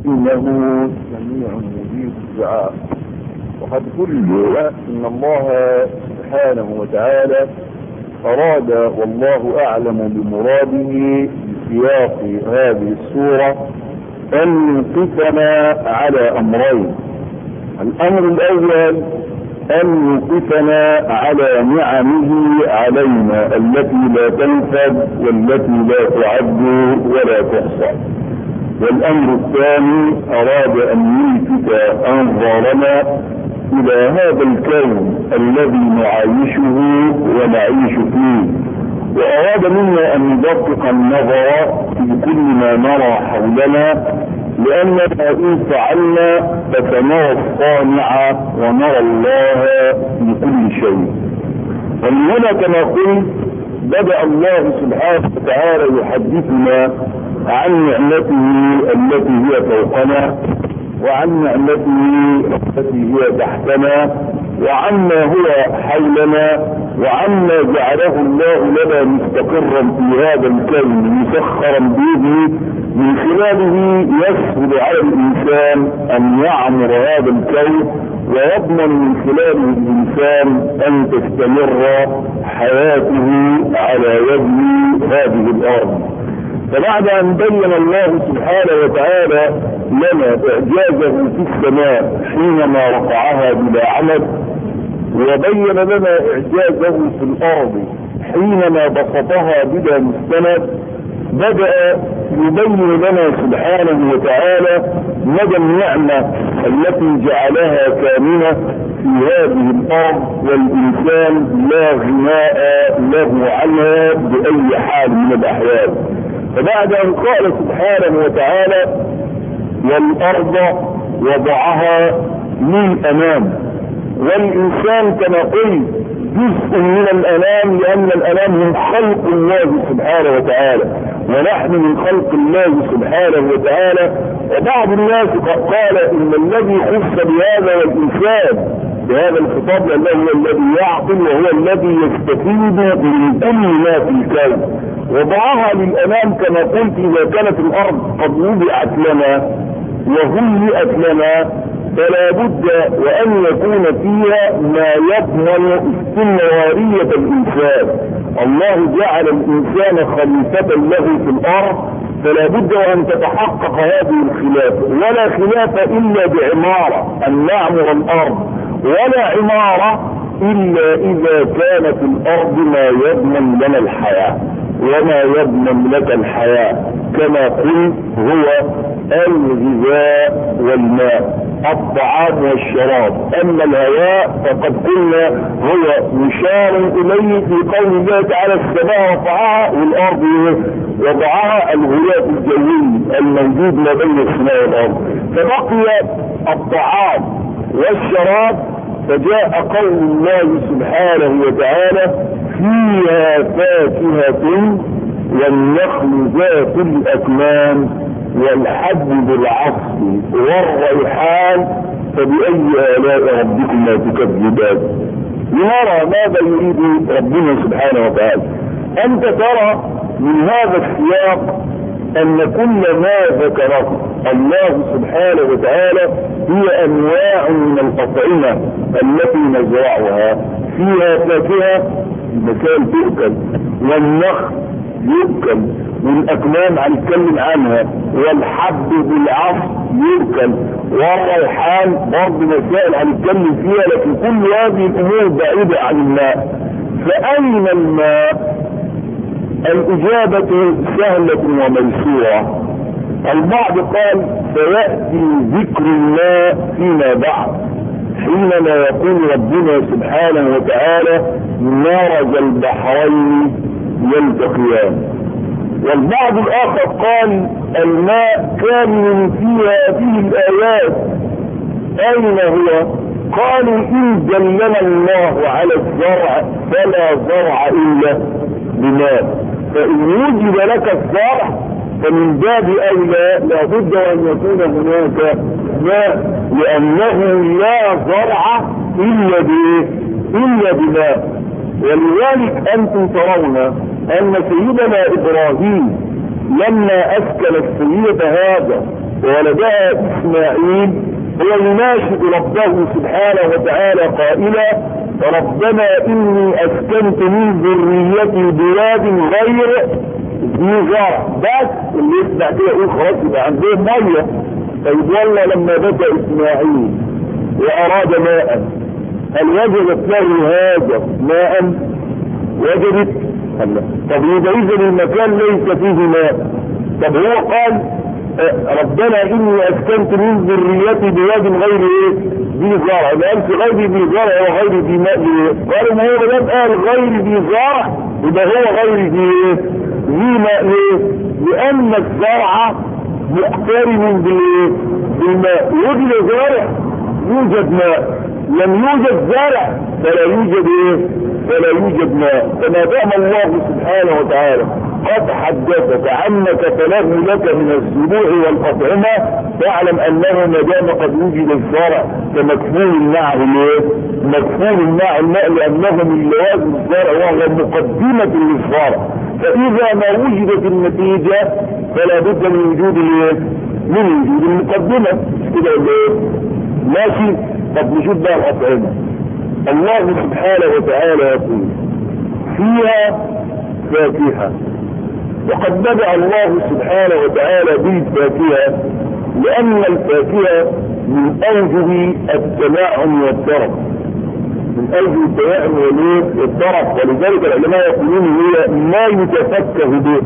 إنه سميع مجيب الدعاء وقد قلت إن الله سبحانه وتعالى أراد والله أعلم بمراده بسياق هذه السورة أن يوقفنا على أمرين الأمر الأول أن يوقفنا على نعمه علينا التي لا تنفد والتي لا تعد ولا تحصى والأمر الثاني أراد أن يلفت أنظارنا إلى هذا الكون الذي نعايشه ونعيش فيه وأراد منا أن ندقق النظر في كل ما نرى حولنا لأننا إن فعلنا فسنرى الصانع ونرى الله في كل شيء ومن هنا كما قلت بدأ الله سبحانه وتعالى يحدثنا عن نعمته التي هي فوقنا وعن نعمته التي هي تحتنا وعما هو حولنا وعما جعله الله لنا مستقرا في هذا الكون مسخرا بيده من خلاله يسهل على الانسان ان يعمر هذا الكون ويضمن من خلاله الانسان ان تستمر حياته على يد هذه الارض فبعد ان بين الله سبحانه وتعالى لنا اعجازه في السماء حينما رفعها بلا عمد وبين لنا اعجازه في الارض حينما بسطها بلا مستند بدأ يبين لنا سبحانه وتعالى مدى النعمة التي جعلها كامنة في هذه الارض والانسان لا غناء له عنها باي حال من الاحوال فبعد ان قال سبحانه وتعالى والارض وضعها للامام والانسان كما قلت جزء من الانام لان الانام هم خلق الله سبحانه وتعالى ونحن من خلق الله سبحانه وتعالى وبعض الناس قال ان الذي خص بهذا والانسان بهذا الخطاب لانه هو الذي يعقل وهو الذي يستفيد من كل ما في الكون وضعها للامام كما قلت اذا كانت الارض قد وضعت لنا وهيئت لنا فلا بد وان يكون فيها ما يضمن استمرارية الانسان الله جعل الانسان خليفة له في الارض فلا بد ان تتحقق هذه الخلافة ولا خلافة الا بعمارة ان نعمر الارض ولا عمارة الا اذا كانت الارض ما يضمن لنا الحياة وما يضمن لك الحياة كما قلت هو الغذاء والماء الطعام والشراب اما الهواء فقد قلنا هو مشار اليه في قول الله تعالى السماء رفعها والارض وضعها الغلاف الجوي الموجود ما بين السماء والارض فبقي الطعام والشراب فجاء قول الله سبحانه وتعالى فيها فاكهة والنخل ذات الأكمام والحب بالعصف والريحان فبأي آلاء ربكما تكذبان لنرى ماذا يريد ربنا سبحانه وتعالى أنت ترى من هذا السياق أن كل ما ذكره الله سبحانه وتعالى هي أنواع من الأطعمة التي نزرعها فيها فاكهة مكان تؤكل والنخل يؤكل والاكمام هنتكلم عنها والحب بالعصر يؤكل والريحان برضه مسائل هنتكلم فيها لكن كل هذه الامور بعيدة عن الماء فاين الماء الاجابة سهلة وميسورة البعض قال سيأتي ذكر الله فيما بعد حينما يقول ربنا سبحانه وتعالى مرج البحرين يلتقيان والبعض الاخر قال الماء كامل في هذه الايات اين هو قالوا ان دلنا الله على الزرع فلا زرع الا بماء فان وجد لك الزرع فمن باب اولى لابد ان يكون هناك ماء لانه لا زرع الا بايه الا بماء ولذلك انتم ترون ان سيدنا ابراهيم لما اسكن السيد هذا وولدها اسماعيل هو يناشد ربه سبحانه وتعالى قائلا ربنا اني اسكنت من ذريتي بواد غير ذي زرع بس اللي يسمع كده يقول خلاص يبقى عندهم ميه طيب والله لما بدا اسماعيل واراد ماء هل وجدت له هاجر ماء وجدت الله طب يبقى اذا المكان ليس فيه ماء طب هو قال ربنا اني اسكنت من ذريتي بواد غير ايه ذي زرع ما قالش غير ذي زرع وغير ذي ماء قالوا ما هو ما قال غير ذي زرع يبقى هو غير ذي ايه ذي ماء ليه لان الزرع مقترن بالايه بالماء وجد زرع يوجد ماء لم يوجد زرع فلا يوجد ايه فلا يوجد ماء فما دام الله سبحانه وتعالى قد حدثك عنك فله لك من الزروع والاطعمه فاعلم انه ما دام قد وجد الزرع كمكفول معه الايه؟ مكفول مع الماء لانه من لوازم الزرع وهو مقدمه للزرع فاذا ما وجدت النتيجه فلا بد من وجود الايه؟ من وجود المقدمه كده ولا ايه؟ ماشي طب نشوف بقى الاطعمه الله سبحانه وتعالى يقول فيها فاكهه وقد بدأ الله سبحانه وتعالى بالفاكهة لأن الفاكهة من أوجه التناعم والطرف من أوجه التناعم والطرف ولذلك العلماء يقولون هي ما يتفكه به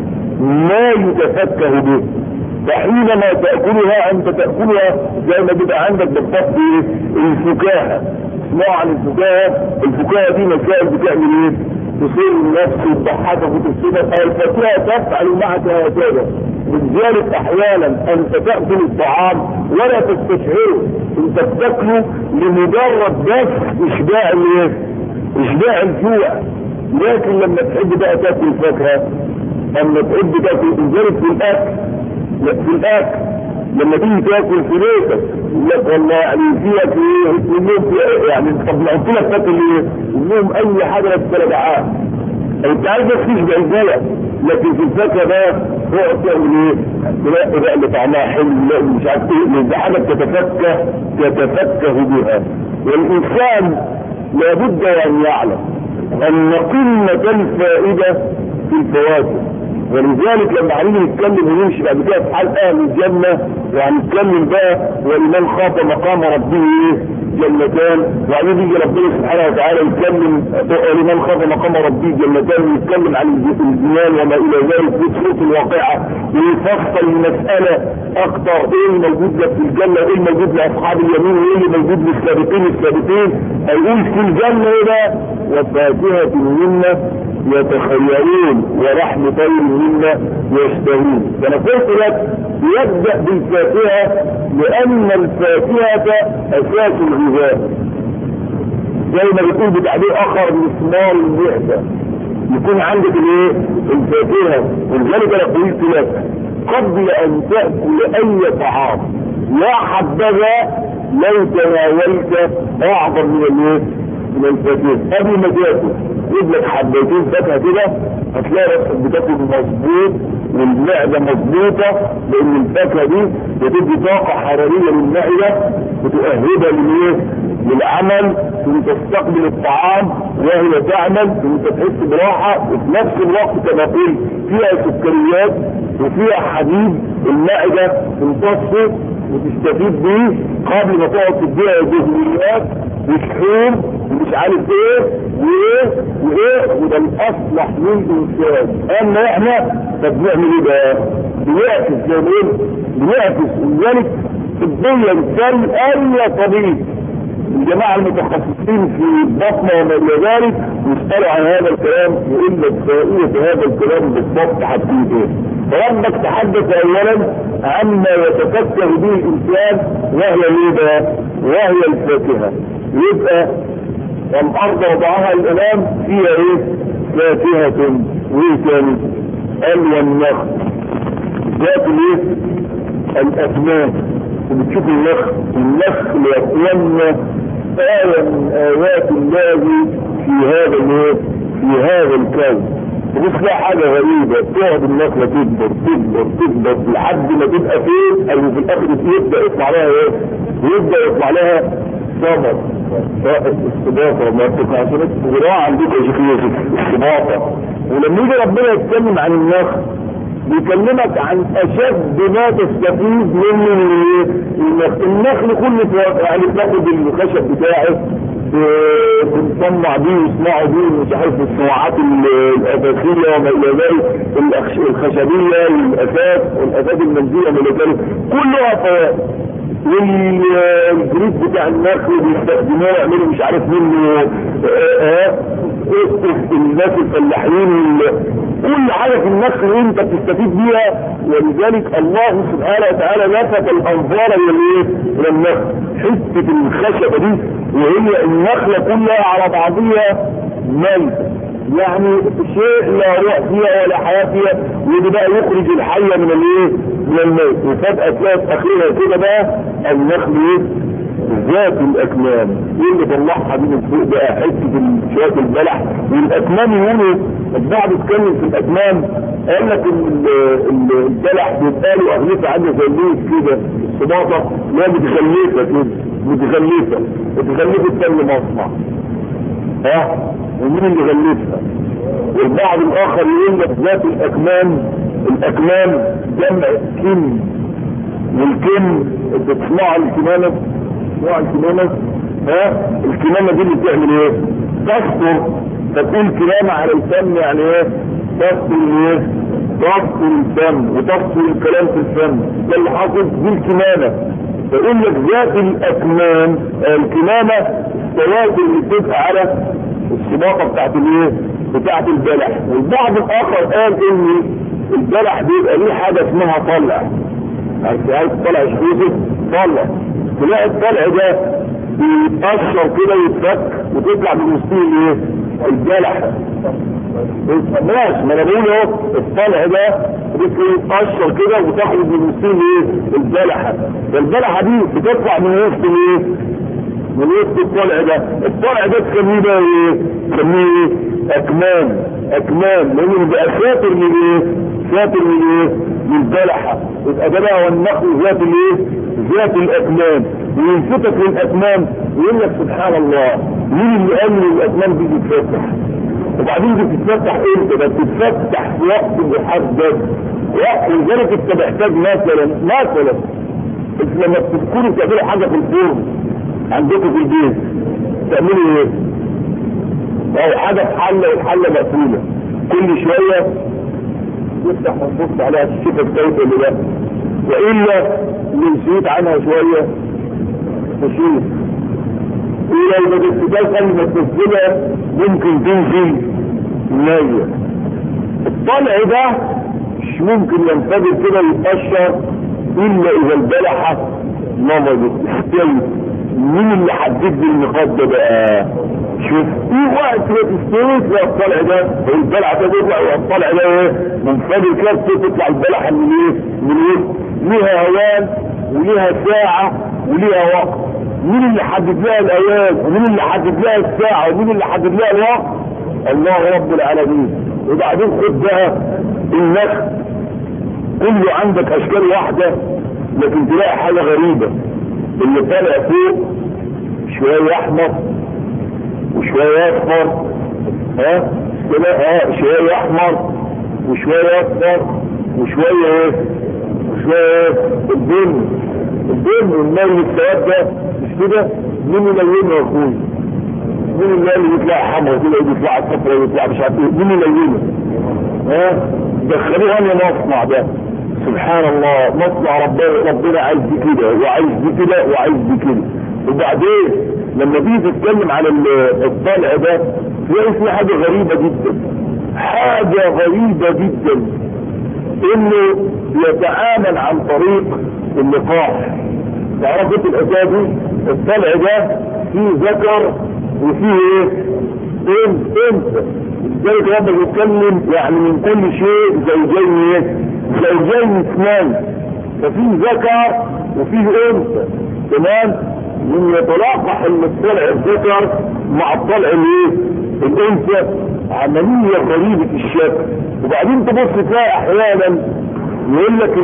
ما يتفكه به فحينما تأكلها أنت تأكلها زي ما بيبقى عندك بالضبط الفكاهة اسمعوا عن الفكاهة الفكاهة دي مسائل بتعمل ايه؟ تصير النفس وتضحكك وتبسطك الفاكهه تفعل معك هكذا لذلك احيانا انت تاكل الطعام ولا تستشعره انت بتاكله لمجرد بس اشباع الايه؟ اشباع الجوع لكن لما تحب بقى تاكل فاكهه لما تحب تاكل لذلك في الاكل في الاكل لما تيجي تاكل في بيتك يقول لك والله يعني فيها في ايه؟ اليوم يعني طب لو قلت لك تاكل ايه؟ اليوم اي حاجه بس ثلاث دعاء انت عايز تشبع الجوع لكن في الفاكهه بقى تقعد تعمل ايه؟ تلاقي بقى اللي طعمها حلو لا مش عارف ايه دي حاجه تتفكه تتفكه بها والانسان لابد ان يعلم ان قمه الفائده في الفواكه ولذلك لما هنيجي نتكلم ونمشي بعد كده في حال اهل الجنه وهنتكلم بقى ولمن خاف مقام ربه ايه؟ جنتان وبعدين يجي ربنا سبحانه وتعالى يتكلم لمن خاف مقام ربه جنتان ويتكلم عن الجنان وما الى ذلك في صوت الواقعه ويفصل المساله اكثر ايه الموجود لك في الجنه وايه الموجود لاصحاب اليمين وايه اللي موجود للسابقين السابقين هيقول في الجنه ايه بقى؟ وفاكهه منا يتخيرون ولحم طير مما يشتهون فانا قلت لك يبدا بالفاكهه لان الفاكهه اساس الغذاء زي ما بيقول بتعبير اخر مسمار المعده يكون عندك الايه الفاكهه ولذلك انا قلت لك قبل ان تاكل اي طعام يا حبذا لو تناولت اعظم من الايه من الفاكهه قبل ما تاكل خد لك حبيتين فاكهه كده هتلاقي نفسك بتاكل مظبوط والمعده مظبوطه لان الفاكهه دي بتدي طاقه حراريه للمعده وتؤهبها للايه؟ للعمل ثم تستقبل الطعام وهي تعمل ثم تحس براحه وفي نفس الوقت كما قلت فيها سكريات وفيها حديد المعده تمتصه وتستفيد بيه قبل ما تقعد تديها دهنيات وشحوم ومش عارف ايه وايه وايه وده الاصلح للانسان اما احنا طب نعمل ايه بقى؟ بنعكس زي ما قلت بنعكس ولذلك طبيا كان اي طبيب الجماعة المتخصصين في البطنة وما الى ذلك يسألوا عن هذا الكلام يقول لك فائدة هذا الكلام بالضبط حديد ايه فربك تحدث اولا عما يتفكر به الانسان وهي الايه وهي الفاكهة يبقى والارض وضعها الامام فيها ايه فاكهة وايه تاني قال والنخل ذات الايه الاسنان وبتشوف النخل النخل يا اخوانا آية من آيات الله في هذا الايه في هذا الكون تبص لها حاجة غريبة تقعد النخلة تكبر تكبر تكبر لحد ما تبقى فين او في الاخر يبدأ يطلع لها ايه يبدأ يطلع لها ثمر استباطة ما بتقع زراعة عندك يا شيخ يوسف استباطة ولما يجي ربنا يتكلم عن النخل بيكلمك عن اشد ما تستفيد منه النخل النخل كله يعني بتاخد الخشب بتاعه بنصنع بيه ويصنعوا بيه مش عارف الصناعات الاساسيه وما الى ذلك الخشبيه والاساس والاساس المنزليه وما الى ذلك كلها فوائد والجريد بتاع النخل بيستخدموه يعملوا مش عارف منه الناس الفلاحين كل حاجه في النخل انت بتستفيد بيها ولذلك الله سبحانه وتعالى لفت الانظار الى الى النخل حته الخشبه دي وهي النخله كلها على بعضها ميته يعني شيء لا روح فيها ولا حياة فيها ودي بقى يخرج الحية من الايه من الميت وفجأة تلاقي في اخرها كده بقى النخل ايه ذات الاكمام ايه اللي طلعها دي من فوق بقى حته شويه البلح والاكمام يقولوا البعض اتكلم في الاكمام قال لك البلح بيبقى له اغلفه عامله زي الليل كده الصباطه لا متغلفه كده متغلفه متغلفه تل مصنع ها ومين اللي غلفها والبعض الاخر يقول لك ذات الاكمام الاكمام جمع كم والكم بتصنع الكمامه تصنع الكمامه ها الكمامه دي اللي بتعمل ايه تستر فتقول كلامه على الفم يعني ايه تستر ايه تستر الفم وتستر الكلام في الفم ده اللي حاصل دي الكمامه فيقول لك ذات الاكمام الكمامه السواد اللي بتبقى على الصباطه بتاعت الايه بتاعت البلح والبعض الاخر قال ان البلح بيبقى ليه حاجه اسمها طلع عارف طلع يوسف طلع تلاقي الطلع ده بيتقشر كده ويتفك وتطلع من وسطه الايه البلح ماشي ما انا بقول اهو الطلع ده بيتقشر كده وتخرج من وسطه الايه البلحه فالبلحه دي بتطلع من وسط الايه من وسط الطلع ده الطلع ده تسميه بقى ايه تسميه ايه اكمام اكمام لانه بقى ساتر من ايه ساتر من ايه من البلحه يبقى ده بقى هو النخل ذات الايه ذات الاكمام وينفتك للاكمام ويقول لك سبحان الله مين اللي قال لي الاكمام دي بتتفتح وبعدين دي بتتفتح امتى ده بتتفتح في وقت محدد وقت لذلك انت محتاج مثلا مثلا لما تكونوا بتعملوا حاجه في الفرن عندكم في البيت تعملوا ايه او حاجه في حله والحله مقفوله كل شويه تفتح وتبص عليها تشوف الكيف اللي ده والا نسيت عنها شويه تشوف ولو ما تستجاز قبل ما تنزلها ممكن تنزل نية الطلع ده مش ممكن ينفجر كده ويتقشر الا اذا البلحه نضجت استوت مين اللي حدد لي النقاط ده بقى شوف في وقت ما تستوي تلاقي الطلع ده البلعه ده بيطلع والطلع ده ايه منفجر كده تطلع البلحه من ايه من ايه ليها هوان وليها ساعه وليها وقت مين اللي حدد لها الايام ومين اللي حدد لها الساعه ومين اللي حدد لها الوقت الله رب العالمين وبعدين خد بقى النخل كله عندك اشكال واحده لكن تلاقي حاجه غريبه اللي طالع فوق شويه احمر وشويه اصفر ها ها شويه احمر وشويه اصفر وشويه ايه وشويه ايه الدم الدم والمال السواد ده مش كده مين يلونه يا اخويا مين اللي قال لي يطلع حمرا كده يطلع صفرا يطلع مش عارف ايه مين يلونه ها دخلوه انا مصنع ده سبحان الله مصنع ربنا ربنا عايز دي كده وعايز دي كده وعايز دي كده وبعدين لما تيجي تتكلم على الطلع ده تلاقي في حاجه غريبه جدا حاجه غريبه جدا انه يتعامل عن طريق اللقاح تعرف انت الاساس دي الطلع ده فيه ذكر وفيه ايه انت انت ازاي ربنا بيتكلم يعني من كل شيء زوجين ايه زوجين اثنان ففيه ذكر وفيه انثى تمام من يتلاقح الطلع الذكر مع الطلع الايه الانثى عملية غريبة الشكل وبعدين تبص تلاقي احيانا يقول لك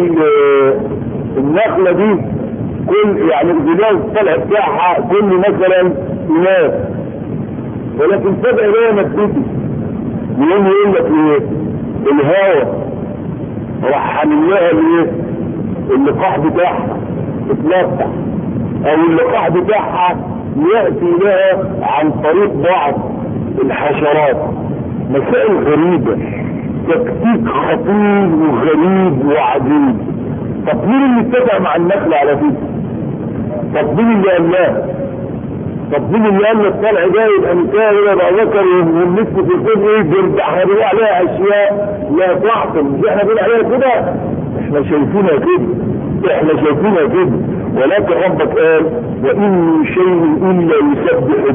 النخلة دي كل يعني الغلاف الطلع بتاعها كل مثلا اناث ولكن فجأة لها مدته يقوم يقول لك ايه الهواء راح حامل لها الايه اللقاح بتاعها اتلقح او اللقاح بتاعها يأتي لها عن طريق بعض الحشرات مسائل غريبة تكتيك خطير وغريب وعجيب طب مين اللي اتفق مع النخل على كده طب مين اللي قال لها طب مين اللي قال الطلع ده يبقى نساء يبقى ذكر والنسب في الكون ايه بيرجع هيقول عليها اشياء لا تعقل مش احنا بنقول عليها كده احنا شايفينها كده احنا شايفينها كده ولكن ربك قال وان من شيء الا يسبح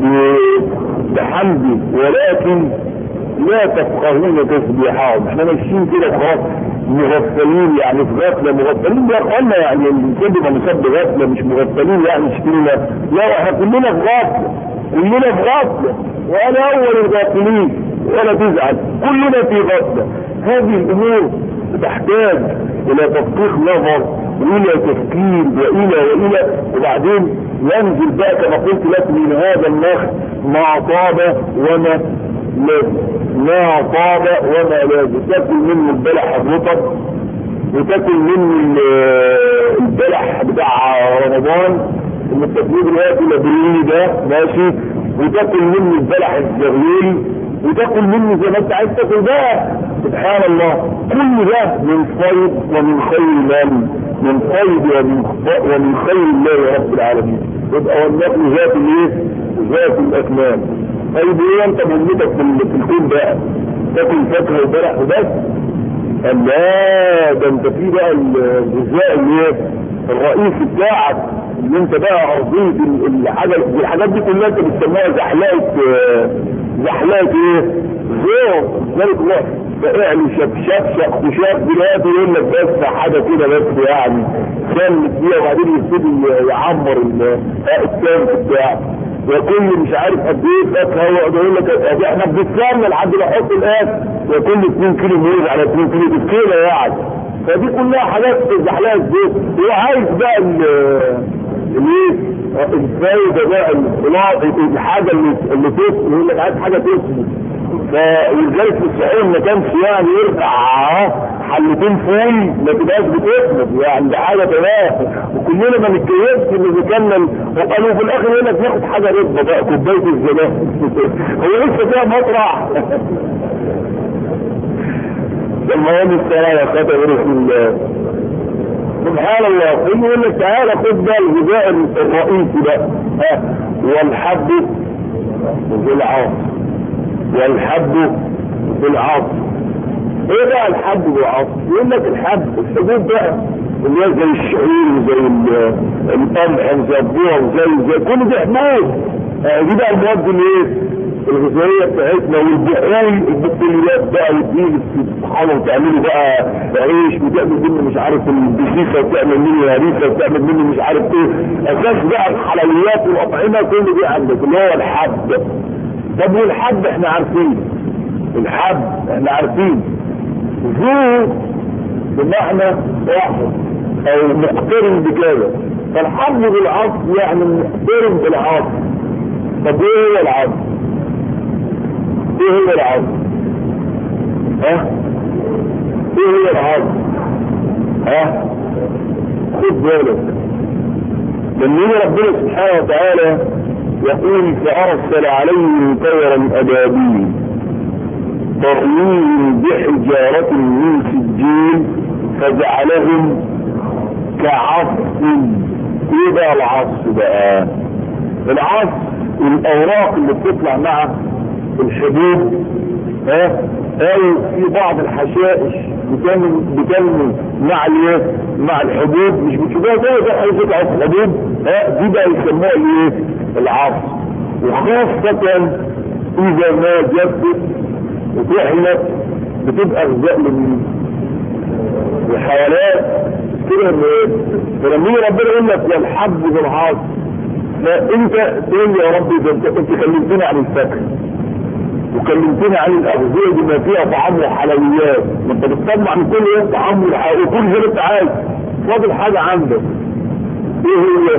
بحمده ولكن لا تفقهون تسبيحهم احنا ماشيين كده خلاص مغفلين يعني في غفله مغفلين يا اخوانا يعني الانسان بيبقى مصاب بغفله مش مغفلين يعني شكلنا لا احنا كلنا في غفله كلنا في غفله وانا اول الغافلين ولا تزعل كلنا في غفله هذه الامور تحتاج الى تدقيق نظر والى تفكير والى والى وبعدين ينزل بقى كما قلت لك من هذا النخل ما طاب وما لازم ما طاب وما لازم تاكل منه البلح الرطب وتاكل منه البلح بتاع رمضان اللي بتاكلوه دلوقتي الابريلي ده ماشي وتاكل منه البلح الزغلول وتاكل منه زي ما انت عايز تاكل بقى سبحان الله كل ده من فيض ومن خير الله من فيض ومن ومن خير الله رب العالمين يبقى والنقل ذات الايه؟ ذات الاكمام طيب ايه انت مهمتك في الكون بقى تاكل فاكهه وبلح وبس قال لا ده انت في بقى الغذاء اللي الرئيسي بتاعك اللي انت بقى ارضيه الحاجه الحاجات دي كلها انت بتسميها زحلقه زحلقه ايه؟ زور ذلك الله فاعلي شفشف خشاف دلوقتي يقول لك بس حاجه كده بس يعني سلك فيها وبعدين يبتدي يعمر التانك بتاعه وكل مش عارف قد ايه فاكهه ويقعد يقول لك احنا بنستنى لحد ما احط الاس وكل 2 كيلو موز على 2 كيلو بالكيلو يعني فدي كلها حاجات زحلقه الزيت هو عايز بقى الايه الفايده بقى الحاجه اللي اللي تسمن يقول لك عايز حاجه تسمن فولذلك في الصحيح ما كانش يعني يرفع حلتين فول ما تبقاش بتسند يعني ده حاجه تمام وكلنا ما نتكيفش ان نكمل وقالوا في الاخر يقول لك ناخد حاجه رطبه بقى كوبايه الزمان هو لسه فيها مطرح المهم السلام يا خاتم رسول الله سبحان الله فيجي يقول لك تعالى خد بقى الغذاء الرئيسي بقى ها والحب في العصر والحب في العصر ايه بقى الحب والعصر يقول لك الحب الحبوب بقى اللي هي زي الشعير وزي القمح وزي الذره وزي زي كل دي حبوب آه دي بقى المواد اللي ايه الغذائيه بتاعتنا والبقول البقوليات بقى والدين سبحانه وتعملوا بقى عيش وتعمل منه مش عارف البسيسه وتعمل منه هريسه وتعمل منه مش عارف ايه اساس بقى الحلويات والاطعمه كل دي عندك اللي هو الحب طب والحب احنا عارفين الحب احنا عارفين ذو بمعنى واحد او مقترن بكذا فالحب بالعصر يعني مقترن بالعصر طب ايه هو العصر؟ ايه هو العصر؟ ها؟ ايه هو العصر؟ ها؟ خد بالك لما ربنا سبحانه وتعالى يقول فأرسل عليهم طيرا أبابيل ترميهم بحجارة من سجيل فجعلهم كعصف ايه بقى العصف بقى العصف الاوراق اللي بتطلع مع الحبوب ها او في بعض الحشائش بتعمل بتعمل مع الايه مع الحبوب مش بتشوفوها زي ده حاجه قطعه حبوب ها دي بقى يسموها الايه العصف وخاصة اذا ما جفت وتحلت بتبقى غذاء للمين الحيوانات كده فلما يجي ربنا يقول لك يا الحب بالعاص فانت تقول لي يا ربي ده انت انت كلمتني عن الفاكهه وكلمتني عن الاغذيه بما فيها طعام وحلويات ما انت بتطمع من كل يوم طعام وحلويات وكل زي ما انت عايز فاضل حاجه عندك ايه هي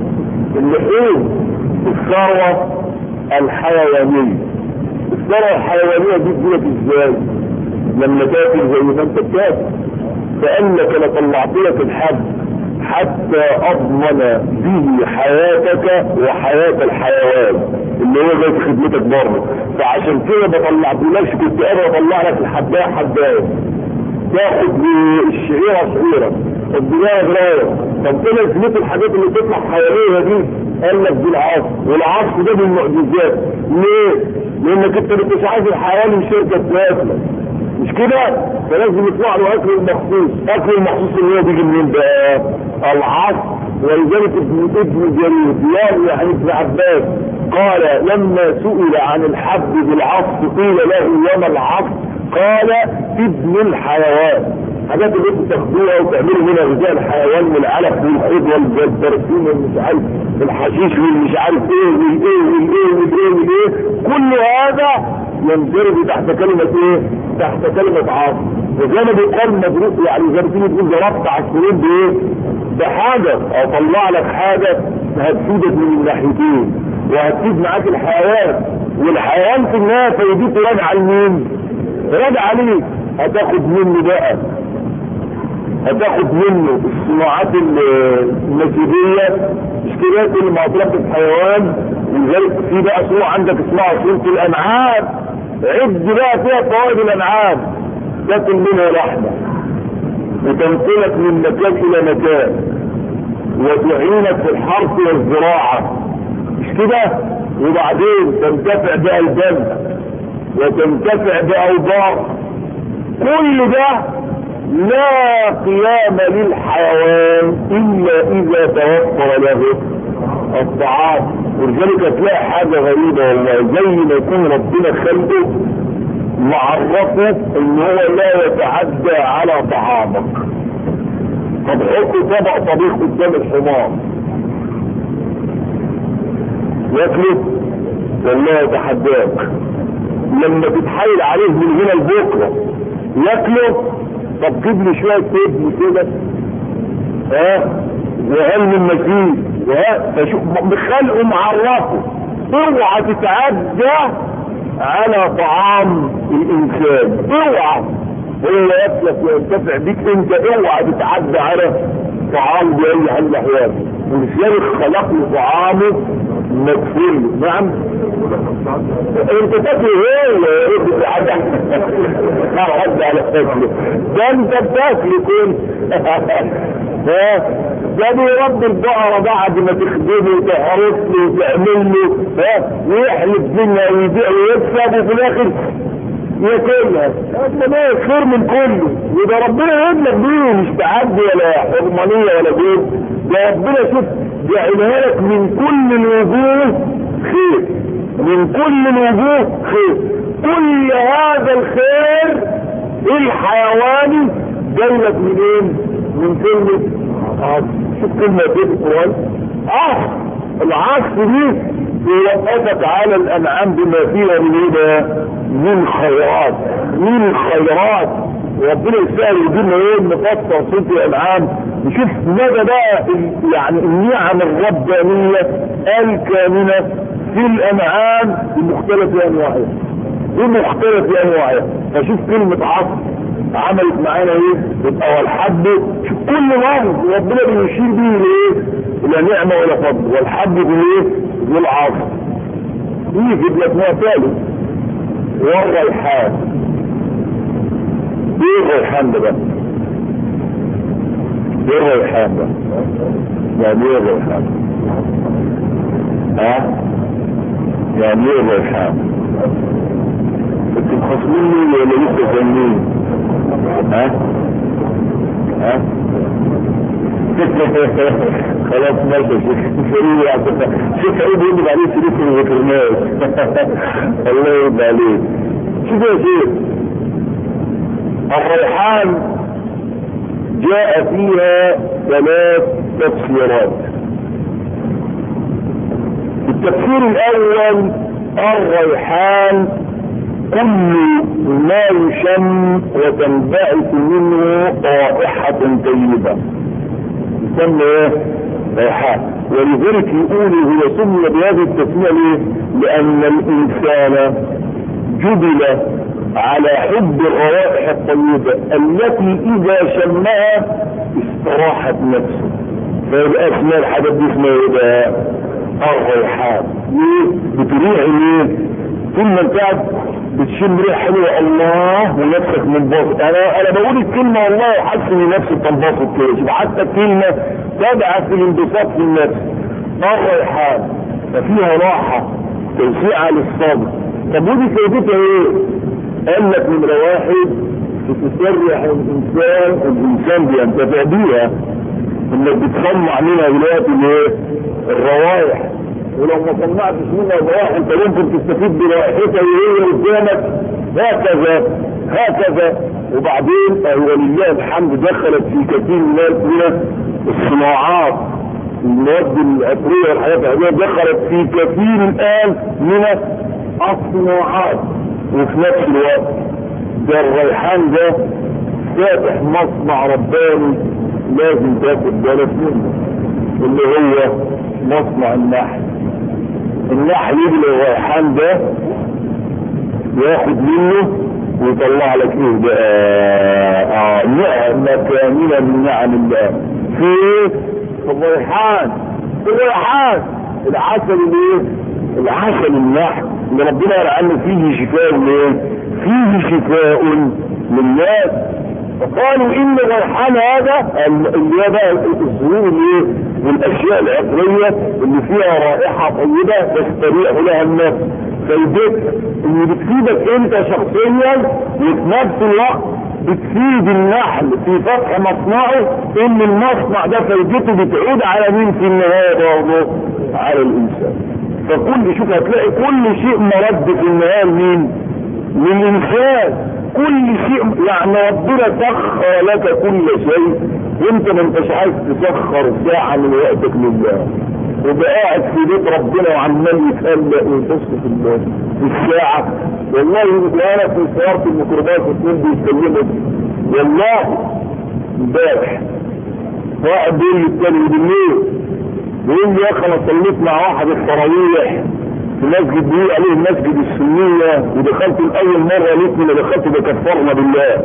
اللحوم الثروه الحيوانيه الثروه الحيوانيه دي تجيلك ازاي لما تاكل زي ما انت بتاكل فانك لطلعت لك الحد حتى اضمن به حياتك وحياة الحيوان اللي هو زي خدمتك برضه فعشان كده ما طلعتلكش كنت قادر اطلع لك الحبايه حبايه تاخد الشعيره شعيره الدنيا غرايه طب ايه لازمته الحاجات اللي بتطلع حواليها دي قال لك دي العصر والعصر ده من المعجزات ليه؟ لانك انت مش عايز الحيوان شركه تاكلك مش كده فلازم يطلع له اكل مخصوص اكل المخصوص اللي هو بيجي منين بقى العصر ولذلك ابن ابن جرير يعني ابن عباس قال لما سئل عن الحب بالعصر قيل له وما العصر قال ابن الحيوان حاجات اللي انتوا تاخدوها وتعملوا منها غذاء الحيوان والعلف والخضر والبرسيم والمش عارف الحشيش والمش عارف ايه والايه والايه والايه والايه كل هذا يندرج تحت كلمة ايه تحت كلمة عاصم وزي ما بيقال مدروس يعني زي ما تيجي تقول ضربت عصفورين بايه بحاجة او طلع لك حاجة هتفيدك من الناحيتين وهتفيد معاك الحيوان والحيوان في النهاية فيديك راجع لمين راجع عليك هتاخد منه بقى هتاخد منه الصناعات النسيجية اشتراك اللي معطلات الحيوان ولذلك في بقى صورة عندك اسمها صورة الانعام عد بقى فيها فوائد الانعام تاكل منها لحمة وتنقلك من مكان الى مكان وتعينك في الحرث والزراعة مش كده وبعدين تنتفع بقى الدم وتنتفع باوضاع كل ده لا قيام للحيوان الا اذا توفر له الطعام ولذلك هتلاقي حاجة غريبة والله زي ما يكون ربنا خلقه معرفه ان هو لا يتعدى على طعامك طب حط طبق طبيخ قدام الحمار ياكله والله يتحداك لما تتحايل عليه من هنا لبكره ياكله طب جيب لي شويه تبن كده ها وهل من مزيد ها فشوف بخلقه معرفه اوعى تتعدى على طعام الانسان اوعى هو ياكلك وينتفع بيك انت اوعى تتعدى على طعام باي حال من الاحوال ولذلك خلق له طعامه مكفول نعم انت تاكل ايه ايه بتتعدى حد على اكله ده انت بتاكل كنت ها ده بيربي البقرة بعد ما تخدمه وتحرس له وتعمل له ها ويحلف منها ويبيع ويكسب وفي الاخر ياكلها ده خير من كله وده ربنا يبلغ بيه مش تعدي ولا حرمانية ولا دين ده ربنا شوف جعلها لك من كل الوجوه خير من كل الوجوه خير كل هذا الخير الحيواني جاي لك منين؟ من كلمة عصر شوف كلمة في القرآن عصر العصر دي يوقفك على الأنعام بما فيها من ايه بقى؟ من خيرات من خيرات وربنا يسأل يدينا ايه نفسر صوت الأنعام نشوف مدى بقى يعني النعم الربانية الكامنة في الأنعام بمختلف أنواعها بمختلف أنواعها فشوف كلمة عصر عملت معانا ايه يبقى والحب شوف كل لفظ ربنا بيشير بيه لايه الى نعمة ولا فضل والحب بايه بالعصر يجيب لك نوع ثالث والريحان ايه الريحان ده بقى ايه الريحان ده يعني ايه الريحان ها يعني ايه الريحان انتوا مخصميني ولا لسه فاهمين ها ها خلاص ماشي شيخ فريد يا شيخ فريد يقول عليه شريك الفيترناج الله يرضى عليك شوف يا شيخ الريحان جاء فيها ثلاث تفسيرات التفسير الاول الريحان كل ما يشم وتنبعث منه رائحة طيبة يسمى ايه؟ ريحان ولذلك يقول هو سمي بهذه التسمية ليه؟ لأن الإنسان جبل على حب الروائح الطيبة التي إذا شمها استراحت نفسه فيبقى اسمها الحاجات دي اسمها ايه بقى؟ الريحان ليه؟ بتريح ليه؟ طول ما انت قاعد بتشم ريحه حلوه الله ونفسك منبسط انا انا بقول الكلمه والله وحاسس ان نفسي بتنبسط كده شوف حتى الكلمه تبعث الانبساط في النفس الريحان ففيها راحه توسيعه للصدر طب ودي فايدتها ايه؟ قال لك نمره واحد بتسرح الانسان الانسان بينتفع بيها انك بتصنع منها دلوقتي الايه؟ الروائح ولو ما صنعتش منها الروائح انت ممكن تستفيد برائحتها وهي قدامك هكذا هكذا وبعدين ولله الحمد دخلت في كثير من الصناعات المواد العطريه والحاجات العاديه دخلت في كثير الان من الصناعات وفي نفس الوقت ده الريحان ده فاتح مصنع رباني لازم تاخد بالك منه اللي هو مصنع النحل النحل يجي الريحان ده ياخد منه ويطلع لك ايه بقى اه نعمة كاملة من نعم الله في ايه؟ في الريحان في الريحان العسل الايه؟ العسل النحل اللي ربنا قال عنه فيه شفاء ليه؟ فيه شفاء للناس فقالوا ان الريحان هذا اللي هي بقى الزهور الايه؟ والاشياء العطريه اللي فيها رائحه طيبه تستريح لها النفس فايدتها ان بتفيدك انت شخصيا وفي نفس الوقت بتفيد النحل في فتح مصنعه ان المصنع ده فايدته بتعود على مين في النهايه برضه؟ على الانسان فكل شوف هتلاقي كل شيء مرد في النهايه لمين؟ للانسان كل شيء يعني ربنا سخر لك كل شيء وانت ما انتش عايز تسخر ساعة من وقتك لله وبقى قاعد في بيت ربنا وعمال يتقلق ويبص في في الساعة والله وانا في سيارة الميكروباص اتنين بيتكلموا والله امبارح واحد بيقول لي التاني بالليل بيقول لي يا اخي انا صليت مع واحد التراويح في مسجد بيقول عليه مسجد السنية ودخلت الأول مرة لقيتني ما دخلت بكفرنا بالله.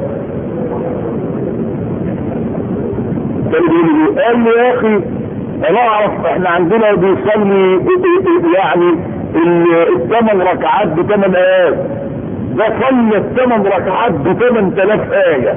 كان بيقول لي قال لي يا أخي أنا أعرف إحنا عندنا بيصلي يعني الثمان ركعات بثمان آيات. ده صلى الثمان ركعات بثمان آلاف آية.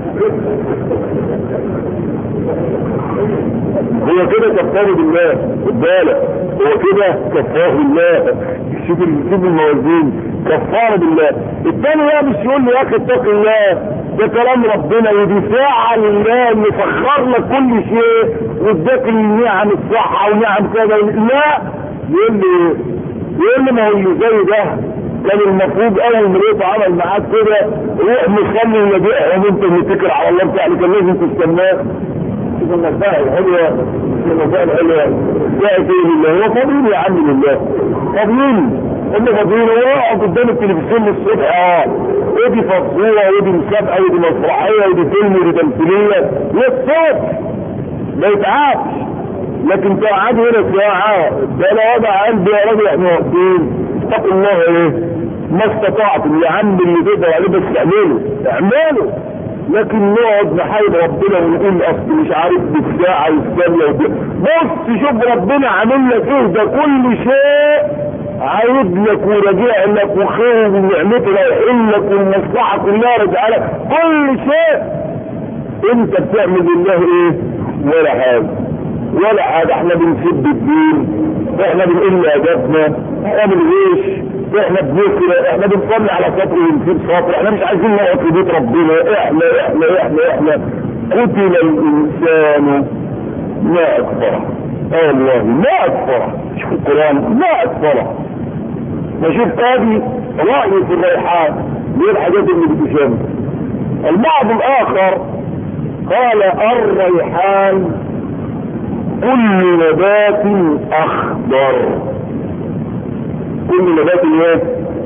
هو كده كفار بالله خد بالك هو كده كفار بالله شوف شوف الموازين كفار بالله الثاني بقى مش يقول له يا اخي اتق الله ده كلام ربنا ودفاع عن الله اللي سخر لك كل شيء واداك النعم الصحه ونعم كذا لا يقول لي يقول لي ما هو اللي زي ده كان المفروض اول ما لقيت عمل معاك كده روح مصلي ويبيعهم انت متكل على الله بتاعك كان لازم تستناه شوف المسائل الحلوة المسائل الحلوة جاءت ايه لله هو فاضيين يا عم لله فاضيين هم فاضيين هو يقعد قدام التلفزيون الصبح اه ودي فصولة ودي مسابقة ودي مسرحية ودي فيلم ودي تمثيلية للصبح ما يتعبش لكن تقعد هنا ساعة ده انا وضع قلبي يا راجل احنا واقفين اتقوا الله ايه ما استطعتم يا عم اللي تقدر عليه بس اعمله اعمله لكن نقعد نحاول ربنا ونقول اصل مش عارف بالساعة والثانية وب... بص شوف ربنا عامل لك ايه ده كل شيء عايد لك وراجع لك وخير ونعمته رايحين لك والمصلحة كلها راجعة لك كل شيء انت بتعمل لله ايه ولا حاجة ولا حاجة احنا بنسب الدين احنا بنقل ادابنا احنا بنغش احنا بنكره احنا بنصلي على سطر ونسيب سطر احنا مش عايزين نقعد في بيت ربنا احنا احنا احنا احنا قتل الانسان ما اكفره اه والله ما اكفره شوف القران ما اكفره نشوف ادي رايي في الريحان دي الحاجات اللي بتشم البعض الاخر قال الريحان كل نبات اخضر كل نبات ايه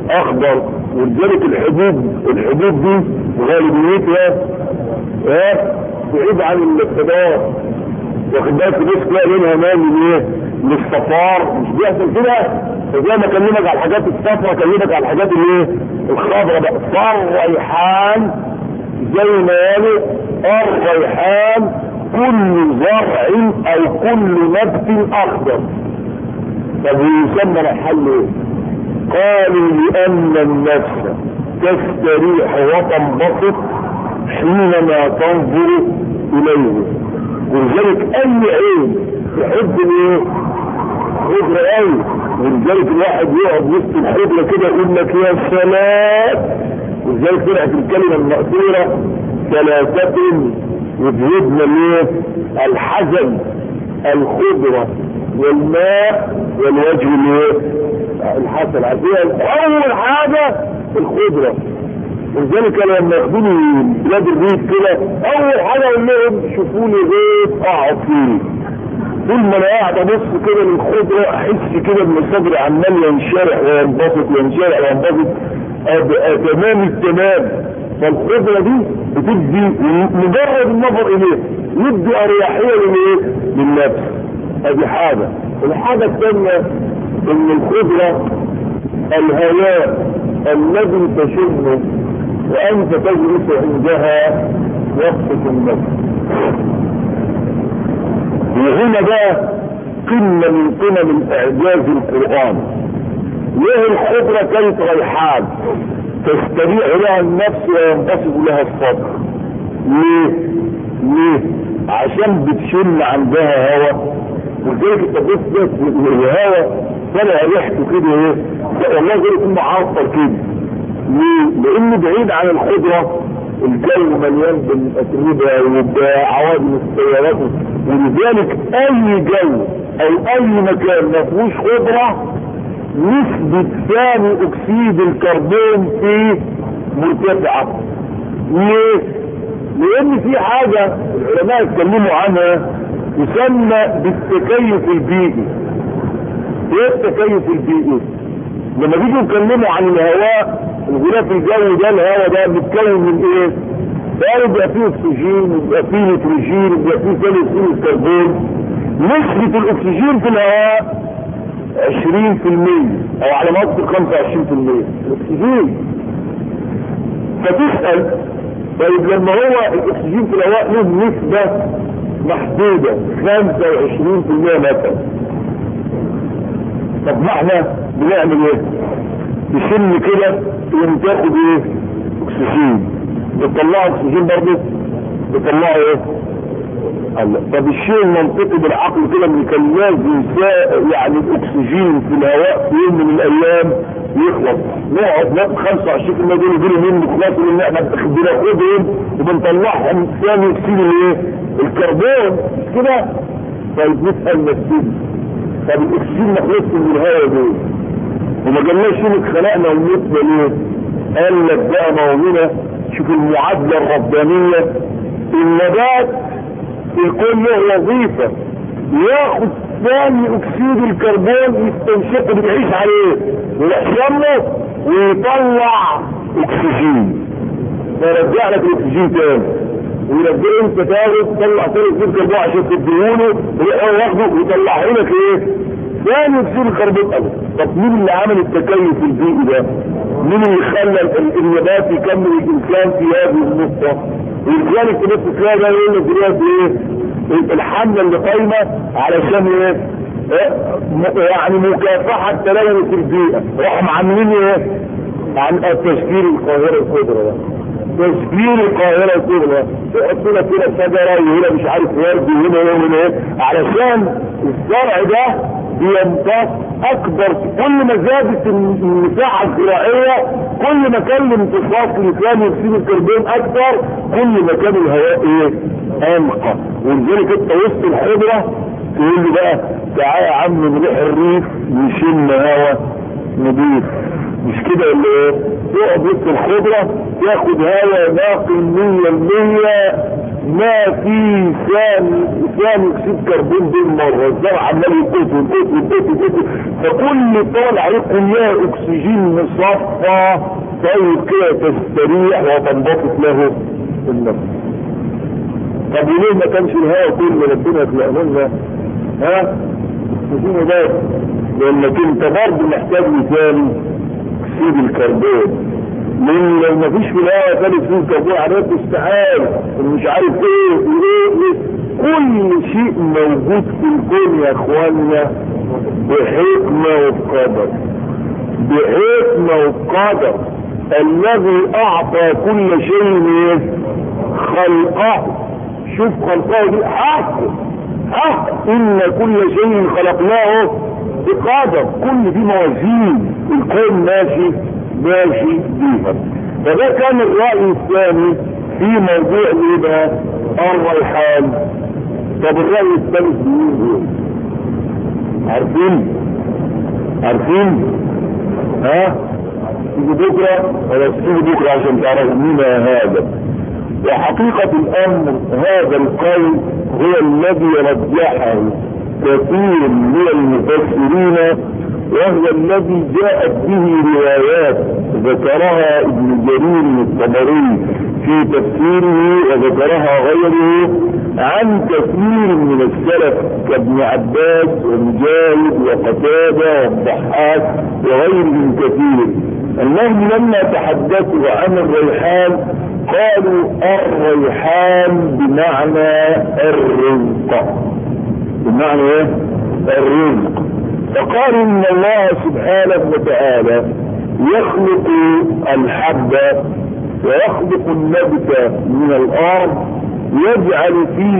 اخضر ولذلك الحبوب الحبوب دي غالبيتها ها بعيد عن الخضار واخد بالك الناس تلاقي منها مال ايه للصفار مش بيحصل كده فزي ما اكلمك على الحاجات الصفرا اكلمك على الحاجات الايه الخضراء بقى صار ريحان زي ما قالوا الريحان كل زرع او كل نبت اخضر طب يسمى ريحان ليه قالوا لان النفس تستريح وتنبسط حينما تنظر اليه ولذلك اي عين تحب الايه خضرة قوي ولذلك الواحد يقعد وسط الخضرة كده يقول لك يا سلام ولذلك طلعت الكلمة المأثورة ثلاثة يذهبن الايه الحزن الخضرة والماء والوجه الايه الحسن عشان اول حاجة الخضرة ولذلك لما ياخدوني بلاد البيت كده اول حاجة اقول لهم شوفوا لي غيط اقعد فيه طول ما انا قاعد ابص كده للخضرة احس كده ان صدري عمال ينشرح وينبسط ينشرح وينبسط ابقى تمام التمام فالخضرة دي بتدي مجرد النظر اليه يدي اريحية للايه للنفس ادي حاجة الحاجة الثانية ان الخضرة الهواء الذي تشمه وانت تجلس عندها وقت النفس وهنا بقى قمة من قمم اعجاز القرآن ليه الخضرة كانت ريحان تستريح لها النفس وينبسط لها الصدر ليه ليه عشان بتشم عندها هواء ولذلك انت بص الهواء طلع ريحته كده ايه والله غير يكون معطر كده ليه لانه بعيد عن الخضرة الجو مليان بالاتربة وبعوادم السيارات ولذلك اي جو او اي مكان ما فيهوش خضرة نسبة ثاني اكسيد الكربون فيه مرتفعة ليه؟ لان في حاجة العلماء اتكلموا عنها يسمى بالتكيف البيئي ايه التكيف البيئي لما بيجوا يتكلموا عن الهواء الغلاف الجوي ده الهواء ده متكون من ايه قالوا بيبقى فيه اكسجين وبيبقى فيه نيتروجين وبيبقى فيه ثاني اكسيد الكربون نسبة الاكسجين في الهواء 20% او على ما اذكر 25% الاكسجين فتسأل طيب لما هو الاكسجين في الهواء له نسبة محدودة 25% مثلا طب ما احنا بنعمل ايه تشم كده تقوم تاخد ايه اكسجين بتطلعوا اكسجين برضه بتطلعوا ايه الله طب الشيء المنطقي بالعقل كده ان كان لازم يعني الاكسجين في الهواء في يوم من الايام يخلص نقعد ناخد 25% دول يجيلوا منه خلاص ان احنا بناخدهم وبنطلعهم ثاني اكسيد الايه الكربون كده طيب نسال نفسنا طب الاكسجين ما خلصش من الهواء دول وما جالناش يوم اتخلقنا ومتنا ليه قال لك بقى ما هو هنا شوف المعادله الربانيه النبات الكون له وظيفه ياخد ثاني اكسيد الكربون يستنشقه بيعيش عليه ويحشمه ويطلع اكسجين فيرجع لك الاكسجين تاني ويرجع انت تاخد تطلع ثاني اكسيد الكربون عشان تديهوله وياخده ويطلعه لك ايه ثاني اكسيد الكربون ابدا طب مين اللي عمل التكيف البيئي ده مين اللي خلى النبات يكمل الانسان في هذه النقطه ولذلك في نفس الكلام ده يقول لك دلوقتي ايه الحمله اللي قايمه علشان ايه يعني مكافحه تلوث البيئه راحوا عاملين ايه عن تشكيل القاهره الكبرى ده تشكيل القاهره الكبرى يحطوا لك كده شجره وهنا مش عارف ورد وهنا وهنا ايه علشان الزرع ده بيمتص اكبر كل ما زادت المساحه الزراعيه كل ما كان الامتصاص لثاني اكسيد الكربون اكثر كل ما كان الهواء ايه انقى ولذلك انت وسط الخضره تقول لي بقى تعالى يا عم نروح الريف نشم هوا نضيف مش كده ولا ايه تقعد وسط الخضرة تاخد هوا ناقي مية المية ما في ثاني ثاني اكسيد كربون دي مرة الزرع عمال يقوت ويقوت ويقوت ويقوت فكل طالع يكون لها اكسجين مصفى طيب كده تستريح وتنبسط له النفس طب وليه ما كانش الهواء كله ربنا يخلقه لنا ها اكسجين ده لانك انت برضه محتاج مثال اكسيد الكربون لان لو ما فيش في الهواء ثاني اكسيد الكربون عمليات استحال مش عارف ايه وايه ايه كل شيء موجود في الكون يا اخوانا بحكمه وبقدر بحكمه وبقدر الذي اعطى كل شيء خلقه شوف خلقه دي حق حق ان كل شيء خلقناه بقدر كل دي موازين الكون ماشي ماشي بيها فده كان الرأي الثاني في موضوع ايه بقى الريحان طب الرأي الثالث مين دول عارفين عارفين ها تيجي بكره ولا تيجي بكره عشان تعرفوا مين هذا وحقيقة الامر هذا القول هو الذي رجحه كثير من المفسرين وهو الذي جاءت به روايات ذكرها ابن جرير الطبري في تفسيره وذكرها غيره عن كثير من السلف كابن عباس ومجاهد وقتادة والضحاك وغيرهم كثير انهم لما تحدثوا عن الريحان قالوا الريحان بمعنى الرزق بمعنى ايه الرزق فقالوا ان الله سبحانه وتعالى يخلق الحب ويخلق النبت من الارض يجعل فيه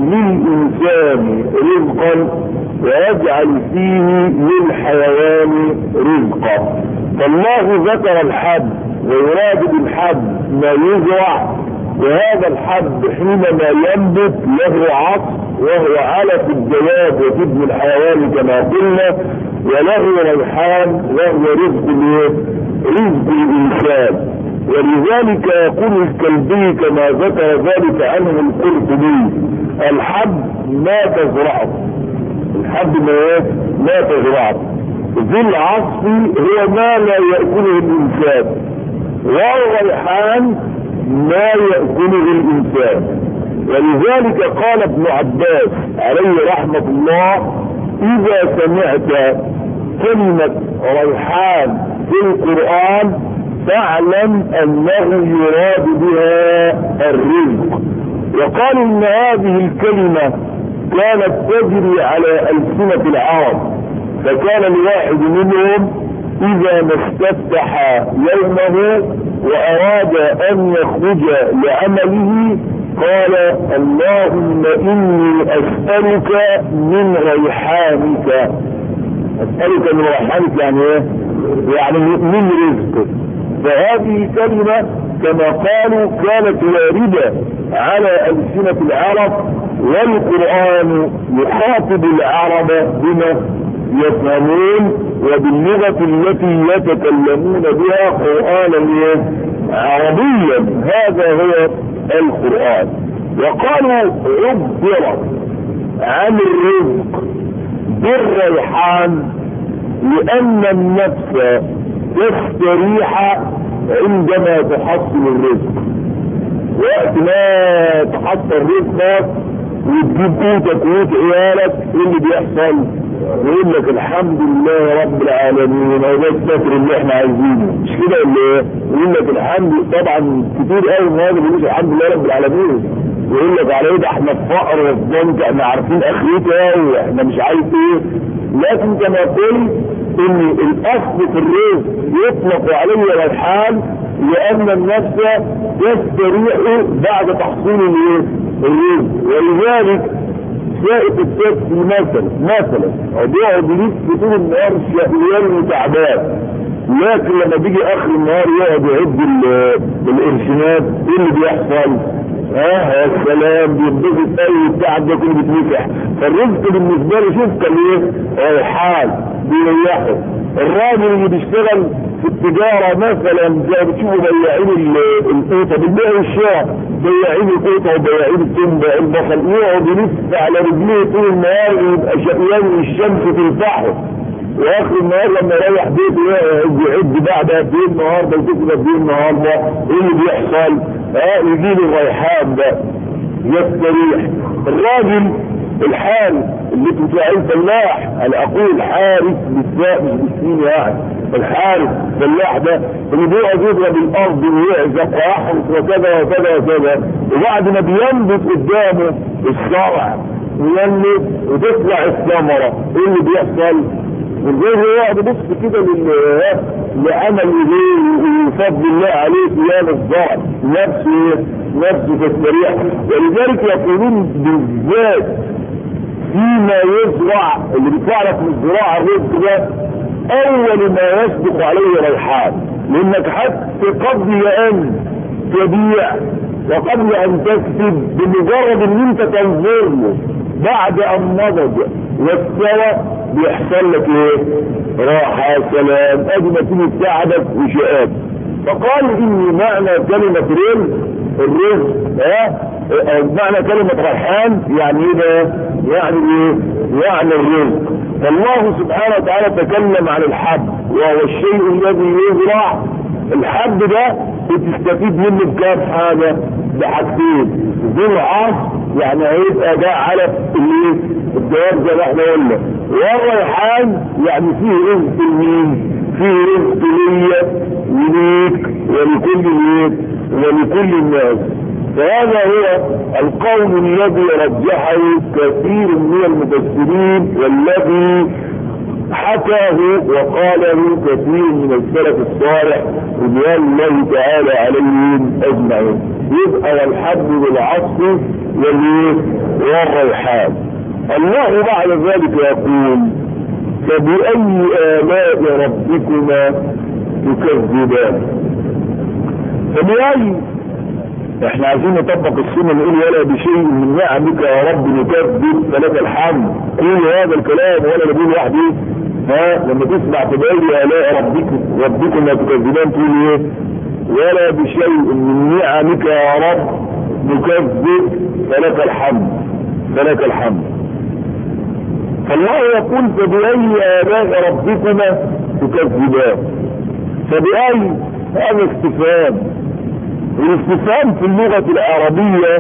للانسان رزقا ويجعل فيه للحيوان رزقا فالله ذكر الحب ويراد بالحب ما يزرع وهذا الحب حينما ينبت له عصر وهو علف الجواد وجبن الحيوان كما قلنا وله ريحان وهو رزق رزق الانسان ولذلك يقول الكلبي كما ذكر ذلك عنه القرطبي الحب ما تزرعه الحب ما ما تزرعه ذي العصف هو ما لا يأكله الإنسان والريحان ما يأكله الإنسان ولذلك قال ابن عباس عليه رحمة الله إذا سمعت كلمة ريحان في القرآن فاعلم أنه يراد بها الرزق وقالوا إن هذه الكلمة كانت تجري على ألسنة العرب فكان الواحد منهم اذا ما استفتح يومه واراد ان يخرج لعمله قال اللهم اني اسألك من ريحانك اسألك من ريحانك يعني ايه يعني من رزقك فهذه كلمة كما قالوا كانت واردة على ألسنة العرب والقرآن يخاطب العرب بما يفهمون وباللغة التي يتكلمون بها قرآنا عربيا هذا هو القرآن وقالوا عبر عن الرزق بالريحان لأن النفس تستريح عندما تحصل الرزق وقت ما تحصل رزقك وتجيب قوتك وقوت عيالك ايه اللي بيحصل؟ يقول لك الحمد لله رب العالمين هو ده الستر اللي احنا عايزينه مش كده ولا ايه؟ يقول لك الحمد طبعا كتير قوي النهارده بيقولوا الحمد لله رب العالمين يقول لك على ايه ده احنا في فقر وفي ضنك احنا عارفين اخرتها واحنا مش عارف ايه لكن كما قلت ان الاصل في الرزق يطلق عليه ريحان لان النفس تستريح بعد تحصيل الايه؟ الرزق ولذلك سائق التاكسي مثلا مثلا بيقعد يلف طول النهار شقيان وتعبان لكن لما بيجي اخر النهار يقعد يعد القرشينات ايه اللي بيحصل؟ اه يا سلام بينبسط قوي التعب ده كله بيتمسح فالرزق بالنسبه له شوف كان ايه ريحان بيريحه الراجل اللي بيشتغل في التجارة مثلا زي بتشوفوا بياعين القوطة بالبيع والشراء بياعين القوطة وبياعين التنبة البصل يقعد يلف على رجليه طول النهار ويبقى شقيان والشمس تلفحه واخر النهار لما يريح بيته يعد بعد قد ايه النهارده وتكتب قد ايه النهارده ايه اللي بيحصل؟ اه يجي له الريحان ده يستريح الراجل الحال اللي بتوع الفلاح انا اقول حارس بالساء مش بالسين يعني الحارس الفلاح ده اللي بيقعد يضرب الارض ويعزق ويحرس وكذا وكذا وكذا وبعد ما بينبت قدامه الزرع وينبت وتطلع الثمره ايه اللي بيحصل؟ والزوج يقعد يبص كده لعمل ايديه وفضل الله عليه ثياب الزرع نفسه نفسه تستريح ولذلك يقولون بالذات فيما يزرع اللي بيطلع لك من الزراعه الرزق ده اول ما يسبق عليه ريحان لانك حتى قبل ان تبيع وقبل ان تكسب بمجرد ان انت تنظر له بعد ان نضج واستوى بيحصل لك ايه راحة سلام ادي ما تيجي تساعدك وشقاب فقال اني معنى كلمة رزق الرزق ها أه؟ معنى كلمة ريحان يعني ايه ده يعني ايه يعني الرزق فالله سبحانه وتعالى تكلم عن الحب وهو الشيء الذي يزرع الحب ده بتستفيد منه بكام حاجة بحاجتين زرعة يعني هيبقى ده علف الايه الدواب زي ما احنا قلنا والريحان يعني فيه رزق لمين فيه رزق ليا وليك ولكل البيت ولكل الناس فهذا هو القول الذي رجحه كثير من المفسرين والذي حكاه وقاله كثير من السلف الصالح رضوان الله تعالى عليهم اجمعين يبقى والحب بالعصف والريحان الله بعد ذلك يقول فبأي آلاء ربكما تكذبان فبأي احنا عايزين نطبق السنة نقول ولا بشيء من نعمك يا رب نكذب فلك الحمد قول هذا الكلام ولا نقول واحد ايه ها لما تسمع فبأي آلاء ربكم ربكما تكذبان تقول ايه ولا بشيء من نعمك يا رب نكذب فلك الحمد فلك الحمد فالله يقول فبأي آلاء ربكما تكذبان فبأي هذا استفهام الاستفهام في اللغة العربية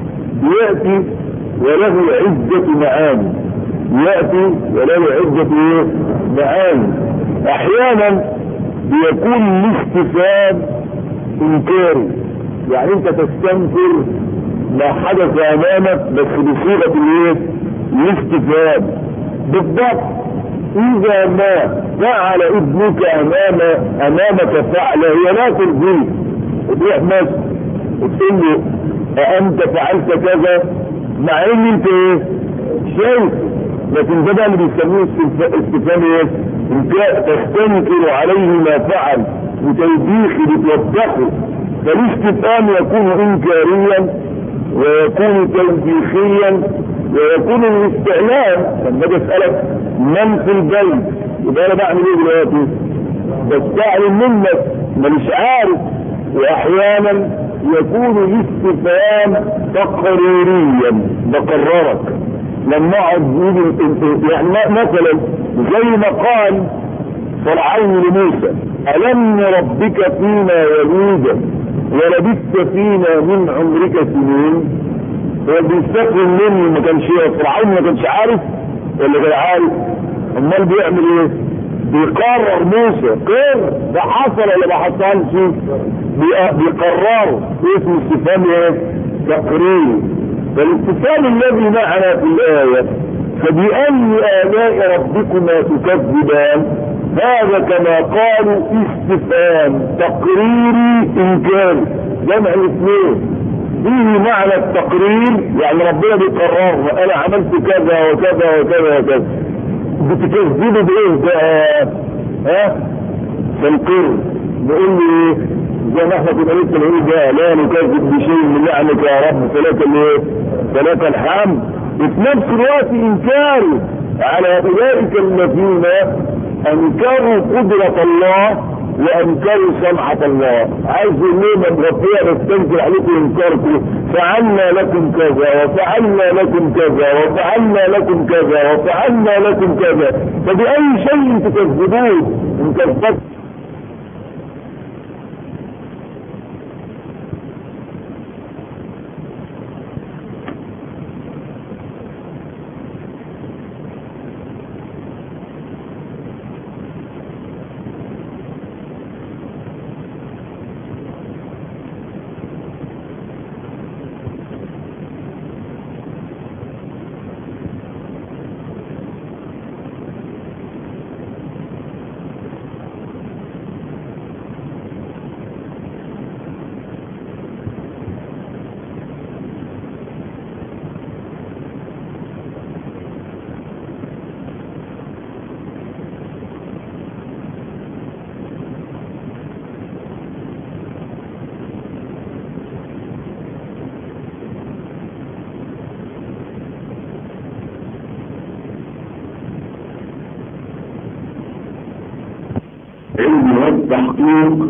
يأتي وله عدة معاني يأتي وله عدة معاني احيانا بيكون الاستفهام انكاري يعني انت تستنكر ما حدث امامك بس بصيغة الايه الاستفهام بالضبط اذا ما فعل ابنك امام امامك فعله هي لا ترضيه وتروح مصر وتقول له أأنت فعلت كذا مع ان انت ايه شايف لكن ده بقى اللي بيسموه استفهام ايه انت تستنكر عليه ما فعل وتوبيخي بتوبخه فالاستفهام يكون انكاريا ويكون توبيخيا ويكون الاستعلام لما اجي اسالك من في البيت يبقى انا بعمل ايه دلوقتي؟ بستعلم منك مانيش عارف واحيانا يكون الاستفهام تقريريا بقررك لما اقعد يعني مثلا زي ما قال فرعون لموسى الم ربك فينا وليدا ولبثت فينا من عمرك سنين هو بيستقبل مني ما كانش فرعون ما كانش عارف ولا كان عارف امال بيعمل ايه بيقرر موسى قر ده حصل ولا ما حصلش بيقرروا اسم استفهام ايه تقرير فالاستفهام الذي معنا في الايه فبأي آلاء ربكما تكذبان هذا كما قالوا استفهام تقريري انكاري جمع الاثنين فيه معنى التقرير يعني ربنا بيقرر انا عملت كذا وكذا وكذا وكذا بتكذبوا بايه بقى ها فالقر نقول له ايه زي ما احنا كنا لسه بنقول ده لا نكذب بشيء من نعمك يا رب فلك الايه؟ فلك الحمد وفي نفس الوقت انكاره على اولئك الذين انكروا قدرة الله وانكروا سمعة الله عايز ليه ربنا نستنزل عليكم انكاركم فعلنا لكم كذا وفعلنا لكم كذا وفعلنا لكم كذا وفعلنا لكم كذا فبأي شيء تكذبون ان كذبت علم والتحقيق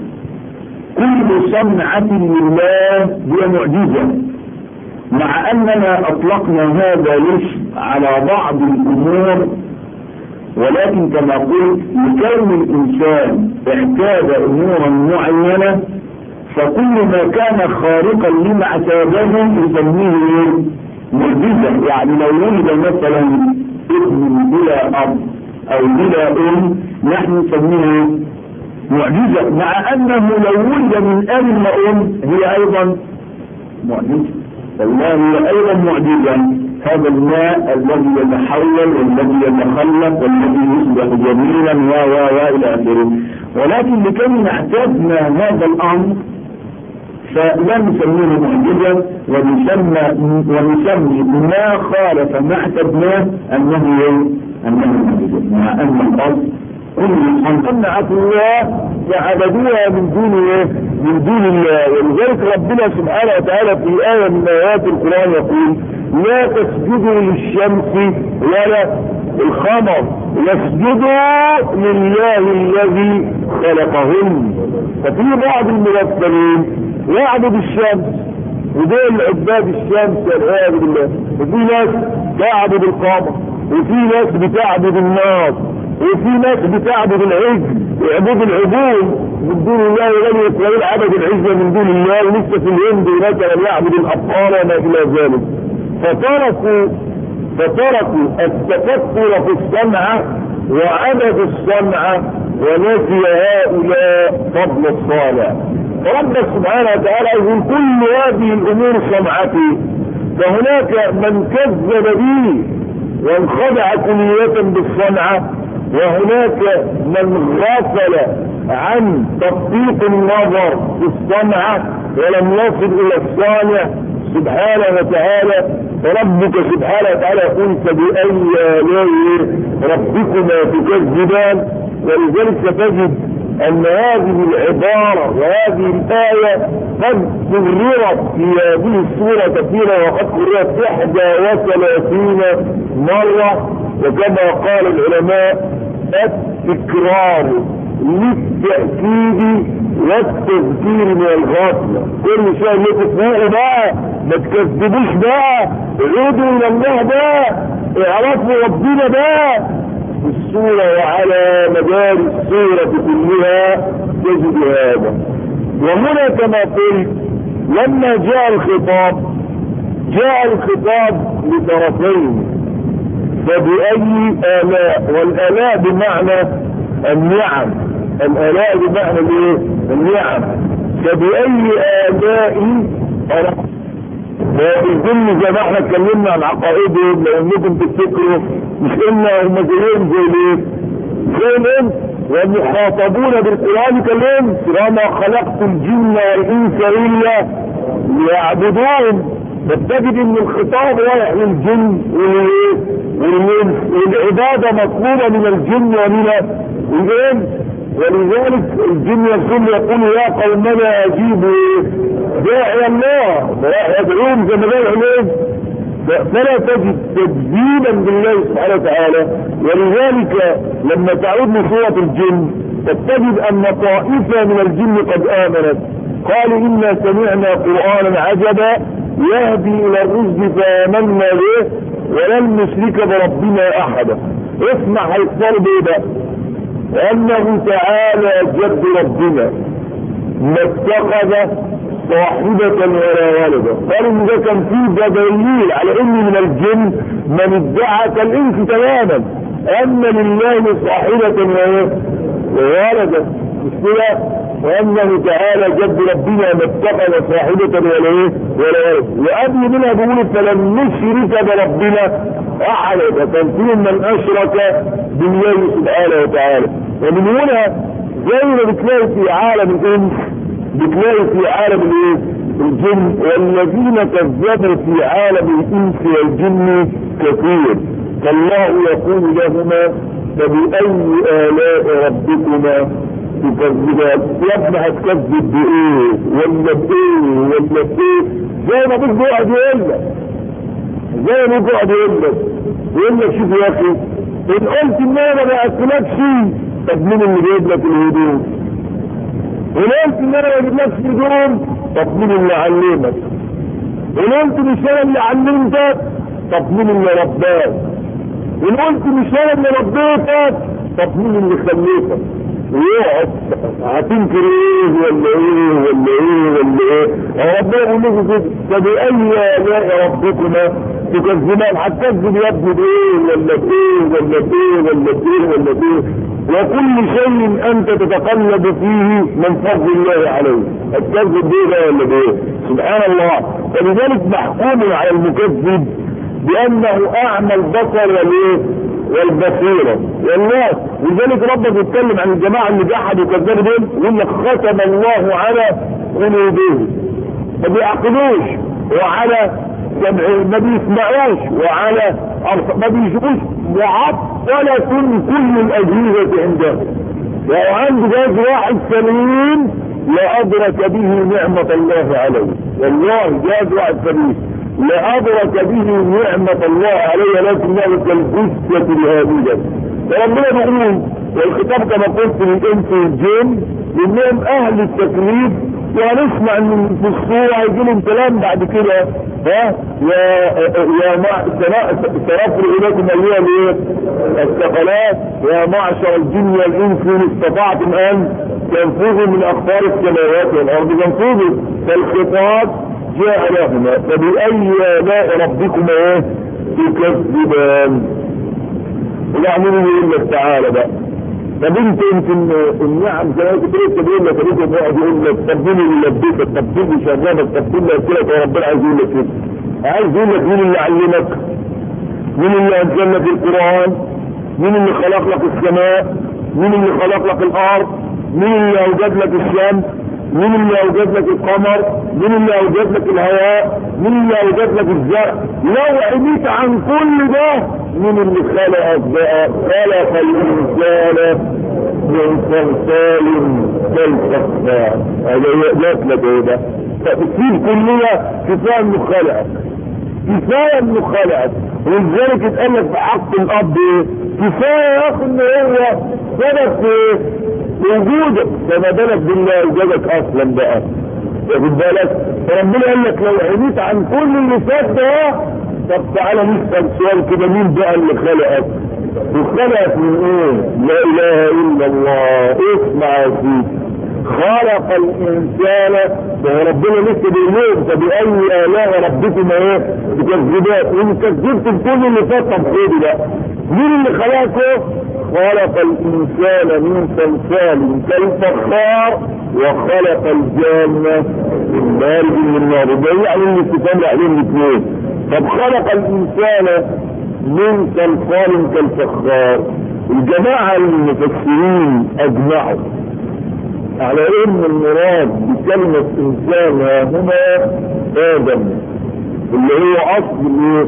كل صنعة لله هي معجزة مع أننا أطلقنا هذا الاسم على بعض الأمور ولكن كما قلت لكون الإنسان احتاج أمورا معينة فكل ما كان خارقا لما اعتاده يسميه معجزة يعني لو ولد مثلا ابن بلا أب أو بلا أم نحن نسميه معجزة مع أنه لو ولد من أب وأم هي أيضا معجزة والله هي أيضا معجزة هذا الماء الذي يتحول والذي يتخلق والذي يصبح جميلا و و و إلى آخره ولكن لكي احتاجنا هذا الأمر فلا نسميه معجزة ونسمى ونسمي ما خالف ما اعتدناه أنه أنه معجزة مع أن الأصل كل صنعة الله فعبدوها من دون ايه؟ من دون الله ولذلك ربنا سبحانه وتعالى في آية من آيات القرآن يقول لا تسجدوا للشمس ولا القمر يسجدوا لله الذي خلقهن ففي بعض الممثلين يعبد الشمس ودول عباد الشمس والعياذ بالله وفي ناس تعبد القمر وفي ناس بتعبد النار وفي ناس بتعبد العجل يعبد العجول من دون الله وبني اسرائيل عبد العجل من دون الله ولسه في الهند مثلا يعبد الابطال وما الى ذلك فتركوا فتركوا التفكر في الصنعة وعبدوا الصنعة ونسي هؤلاء فضل الصالح فرب سبحانه وتعالى يقول كل هذه الامور صنعتي فهناك من كذب بي وانخدع كلية بالصنعة وهناك من غفل عن تطبيق النظر في الصنعة ولم يصل الى الصانع سبحانه وتعالى فربك سبحانه وتعالى يقول فبأي آلاء ربكما تكذبان ولذلك تجد أن هذه العبارة وهذه الآية قد كررت في هذه السورة كثيرا وقد كررت إحدى وثلاثين مرة وكما قال العلماء التكرار للتأكيد والتذكير من الغافلة كل شيء لكم فوقوا بقى ما تكذبوش بقى عودوا الى الله بقى اعرفوا ربنا بقى السورة وعلى مدار السورة كلها تجد هذا وهنا كما قلت لما جاء الخطاب جاء الخطاب لطرفين فبأي آلاء والآلاء بمعنى النعم الآلاء بمعنى الايه؟ النعم فبأي آلاء ويظن زي ما احنا اتكلمنا عن عقائدهم لو انكم تفتكروا مش قلنا هم زيهم زي الايه؟ زي الانس والمخاطبون بالقران كالانس وما خلقت الجن والانس الا ليعبدون فتجد ان الخطاب رايح للجن والانس والعباده مطلوبه من الجن ومن الانس ولذلك الجن يقول يقول يا قومنا اجيبوا داعي الله راح يدعوهم زي ما قال عليه فلا تجد تكذيبا بالله سبحانه وتعالى ولذلك لما تعود لسورة الجن تجد ان طائفة من الجن قد امنت قالوا انا سمعنا قرآنا عجبا يهدي الى الرشد فامنا به ولن نشرك بربنا احدا اسمع هيصار بيه بقى وانه تعالى جد ربنا ما اتخذ صاحبة ولا ولدا قالوا ان ده كان فيه دليل على ان من الجن من ادعى كالانس تماما ان لله صاحبة وولدا مش كده وانه تعالى جد ربنا ما اتخذ صاحبة ولا ايه ولا ولد وقبل منها بيقول فلن نشرك بربنا احدا فكان فيهم من اشرك بالله سبحانه وتعالى ومن هنا زي ما بتلاقي في عالم الانس بتلاقي في عالم الايه الجن والذين كذبوا في عالم الانس والجن كثير فالله يقول لهما فبأي آلاء ربكما تكذبان يا ابني هتكذب بايه ولا بايه ولا بايه زي ما بيجي واحد يقول لك زي ما بيجي واحد يقول لك يقول لك شوف يا اخي ان قلت ان انا ما باكلكش طب مين اللي جايب لك الهدوم ان قلت ان انا ما بجيبلكش هدوم طب مين اللي علمك ان قلت مش انا اللي علمتك طب مين اللي رباك ان قلت مش انا اللي ربيتك طب مين اللي خليتك ويقعد هتنكر ايه ولا ايه ولا ايه ولا ايه هو ربنا يقول لكم كده فبأي آلاء ربكما تكذبان هتكذب يا ابني بايه ولا بايه ولا بايه ولا بايه ولا بايه وكل شيء انت تتقلب فيه من فضل الله عليه هتكذب بايه ولا بايه سبحان الله ولذلك محكوم على المكذب بانه اعمى البصر والايه والبصيرة والله لذلك ربنا بيتكلم عن الجماعة اللي جحدوا وكذبوا دول يقول لك ختم الله على قلوبهم ما بيعقلوش وعلى سمعهم ما بيسمعوش وعلى ما بيشوفوش معطلة كل الأجهزة عندهم لو عنده جهاز واحد سليم لأدرك به نعمة الله عليه والله جهاز واحد سليم لأدرك به نعمة الله عليه لكنه كالجثة الهامدة فربنا بيقول والخطاب كما قلت للإنس والجن إنهم أهل التكليف وهنسمع ان في الصورة هيجي لهم كلام بعد كده ها يا يا مع سنفر اليكم ايها الايه الثقلات يا معشر الجن والانس ان استطعتم ان تنفذوا من اقطار السماوات والارض فانفذوا فالخطاب جاء لهما فبأي آلاء ربكما ايه تكذبان ويعملوا يقول لك تعالى بقى طب انت يمكن النعم زي ما كنت لسه بيقول لك لسه واحد يقول لك طب مين اللي لبيتك طب مين اللي شغلك طب مين اللي اكلك وربنا عايز يقول لك كده عايز يقول لك مين اللي علمك مين اللي انزل لك القران مين اللي خلق لك السماء مين اللي خلق لك الارض مين اللي اوجد لك الشمس مين اللي اوجد لك القمر مين اللي اوجد لك الهواء مين اللي اوجد لك الزرع لو عميت عن كل ده مين اللي خلقك بقى خلق الانسان من صلصال كالفخار هذا جات لك ايه ده تفسير كلية كفاية انه خلقك كفاية انه خلقك ولذلك اتقال لك في حق الاب ايه كفاية يا اخي ان هو سبب في وجودك فما بالك بالله وجودك اصلا بقى واخد بالك فربنا قال لك لو عميت عن كل اللي فات ده طب تعالى نسال سؤال كده مين بقى اللي خلقك وخلقك من ايه لا اله الا الله اسمع يا سيدي خلق الانسان وربنا لسه بيقول لهم فباي الاء ربكما ايه تكذبان وان كذبت بكل اللي فات طب خدي بقى مين اللي خلقه خلق الانسان من صلصال كالفخار وخلق الجنة من مارج من النار ده يعني الاستفهام عليهم الاثنين طب خلق الانسان من صلصال كالفخار الجماعة المفسرين اجمعوا على ان المراد بكلمة انسان هنا ادم اللي هو اصل ايه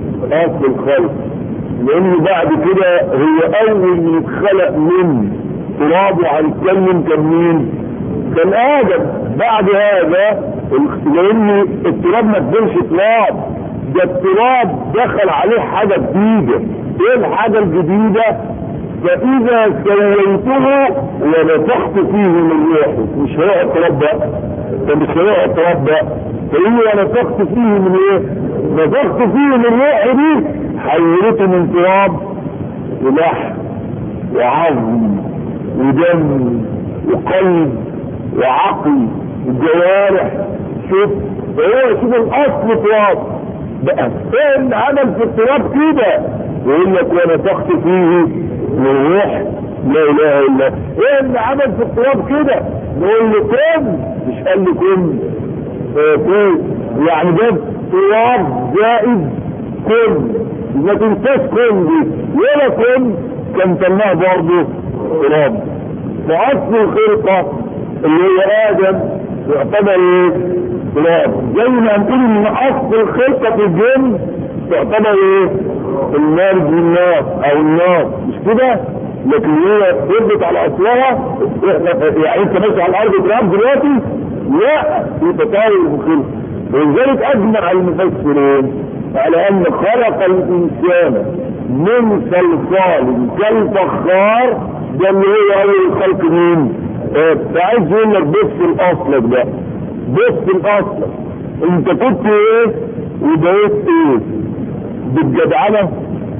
اصل الخلق لان بعد كده هو اول من اتخلق من التراب وهيتكلم كان مين كان ادم بعد هذا لان التراب ما تبنش تراب ده التراب دخل عليه حاجه جديده ايه الحاجه الجديده فاذا سويته ونفخت فيه من روحي مش هيقع التراب بقى ده مش هيقع التراب بقى فإيه نفخت فيه من ايه نفخت فيه من روحي دي حولته من تراب ولحم وعظم ودم وقلب وعقل وجوارح شوف هو شوف الاصل تراب بقى ايه اللي عمل في التراب كده يقول لك ونفخت فيه من روح لا اله الا ايه اللي عمل في التراب كده نقول له كن مش قال لي كن اه كن يعني ده تراب زائد كن ما تنساش كن دي ولا كن كان سماه برضه تراب فاصل الخلقه اللي هي ادم يعتبر ايه تراب زي ما نقول ان اصل الخلقه في الجن تعتبر ايه المارج والنار او النار مش كده لكن هي ثبت على اصلها يعني انت ماشي على الارض تراب دلوقتي لا في تطاول الخلق ولذلك اجمع المفسرين على ان خلق الانسان من صلصال كالفخار ده اللي هو اول الخلق مين؟ فعايز يقول لك بص الاصلك ده بص الاصلك انت كنت ايه وبقيت ايه بالجدعنه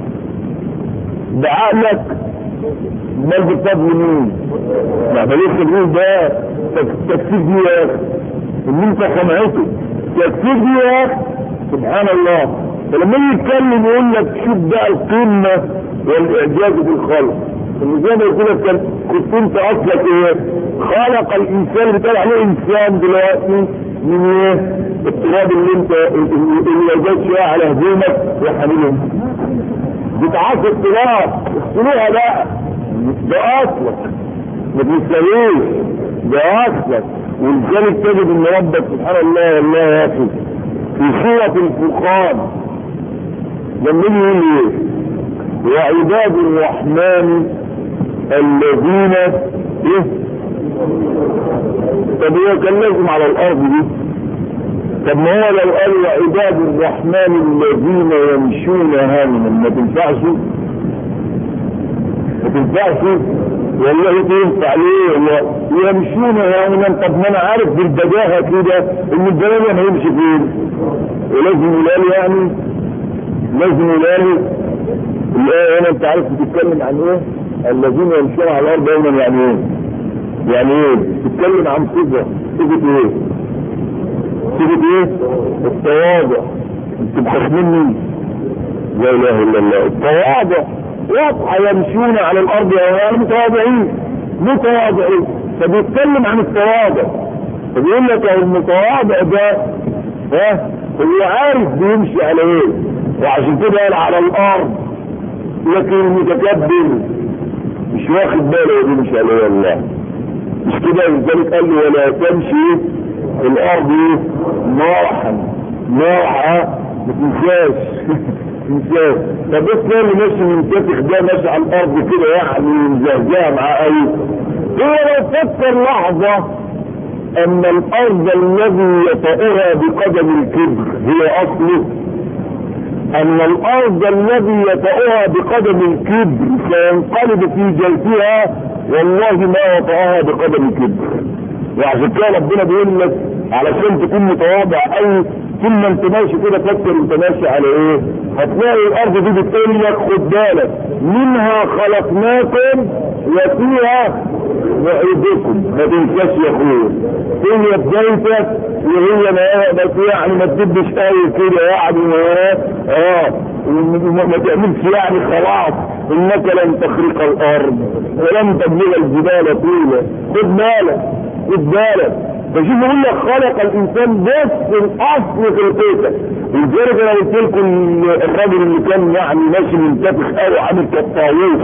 بعقلك امال بفضل مين؟ ما لسه بنقول ده تكفير دي يا اخي ان انت سمعته تكفير دي يا اخي سبحان الله فلما يجي يتكلم يقول لك شوف بقى القمه والاعجاز في الخلق ان زي ما قلت لك كنت انت اصلك ايه؟ خلق الانسان بتقول عليه انسان دلوقتي من ايه؟ التراب اللي انت اللي وجدت شويه على هدومك وحاملهم بتعاصي التراب اغسلوها بقى ده اصلك ما تنساهوش ده اصلك ولذلك تجد ان ربك سبحان الله والله يا اخي في سوره الفرقان لما يجي يقول ايه؟ وعباد الرحمن الذين ايه طب هو كان لازم على الارض دي طب ما هو لو قال وعباد الرحمن الذين يمشون هامنا ما تنفعش ما تنفعش والله تنفع ليه والله يمشون هامنا طب ما انا عارف بالبداهه كده ان البني ما يمشي فين ولازم يلاقي يعني لازم يلاقي الآية هنا انت عارف بتتكلم عن ايه الذين يمشون على الارض يوما يعني ايه يعني ايه بتتكلم عن صفة صفة ايه صفة ايه التواضع انتوا بخصمين مين لا اله الا الله التواضع واضحة يمشون على الارض يعني متواضعين متواضعين فبيتكلم عن التواضع فبيقول لك المتواضع ده ها هو عارف بيمشي على ايه وعشان كده قال على الارض لكن المتكبر مش واخد باله بيمشي على ايه الله مش كده لذلك قال له ولا تمشي في الارض مرحا مرحا ما تنساش تنساش طب بس اللي ماشي منتفخ ده ماشي على الارض كده يعني مزهزاه معاه قوي هو لو فكر لحظه ان الارض الذي يطأها بقدم الكبر هي اصله ان الارض الذي يطأها بقدم الكبر سينقلب في جلفها والله ما وطأها بقدم الكبر وعشان كده ربنا بيقول لك علشان تكون متواضع قوي طول ما انت ماشي كده فكر انت ماشي على ايه هتلاقي الارض دي بتقول لك خد بالك منها خلقناكم وفيها نعيدكم ما تنساش يا اخويا هي بدايتك وهي بس يعني ما تدبش قوي كده يعني اه وما تعملش يعني خلاص انك لن تخرق الارض ولن تبلغ الجبال طولا خد بالك خد بالك فشوف يقول لك خلق الانسان بس الاصل في القيته ولذلك انا قلت لكم الراجل اللي كان يعني ماشي منتفخ قوي عامل كالطاووس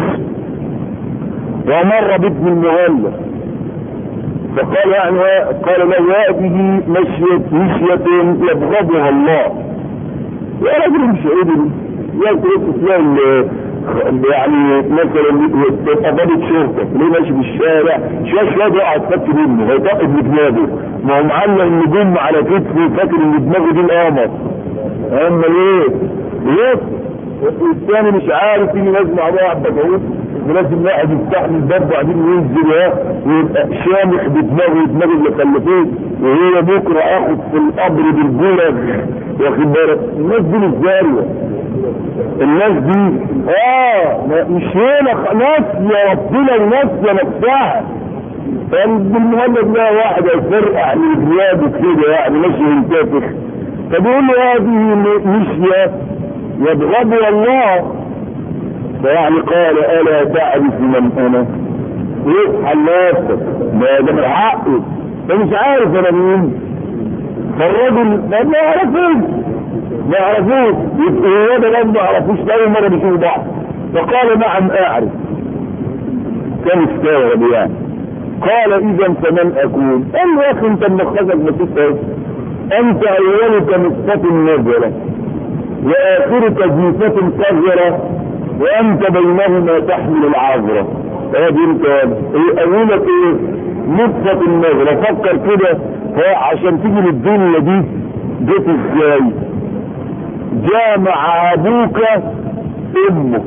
ومر بابن المهلة فقال يعني قال له هذه مشية مشية يبغضها الله يا راجل مش عدل يا تلاقي يعني مثلا تبقى ضابط شرطه ليه ماشي في الشارع شويه شويه يقع تفك منه هيطق ابن دماغه ما هو معلق النجوم على كتفه فاكر ان دماغه دي القمر اما ليه؟ ليه؟ والثاني مش عارف يجي ناس مع بعض بقول ولازم واحد يفتح لي الباب وبعدين ينزل ها ويبقى شامخ بدماغه ودماغ اللي خلفوه وهي بكره اخد في القبر بالبولة واخد بالك الناس دي مش زاويه الناس دي اه مش هنا ناسيه ربنا وناسيه نفسها بالمهمد ده واحد هيفرقع من بلاده كده يعني ماشي ينتفخ فبيقول له هذه مشية يبغض الله فيعني قال الا تعرف من انا يصحى نفسك ما ده من حقه ده مش عارف انا مين فالرجل ما يعرفوش ما يعرفوش يبقى هو ده ما يعرفوش اول مره بيشوفوا بعض فقال نعم اعرف كان استوعب يعني قال اذا فمن اكون قال له يا اخي انت مخزك مسيح انت اولك نصفة نزلة واخرك جيفة قذرة وانت بينهما تحمل العذرة ادي انت ايه اولك ايه نصفة النزلة فكر كده عشان تيجي للدنيا دي جيت ازاي جاء مع ابوك امك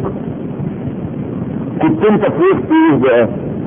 كنت انت في وسط ايه بقى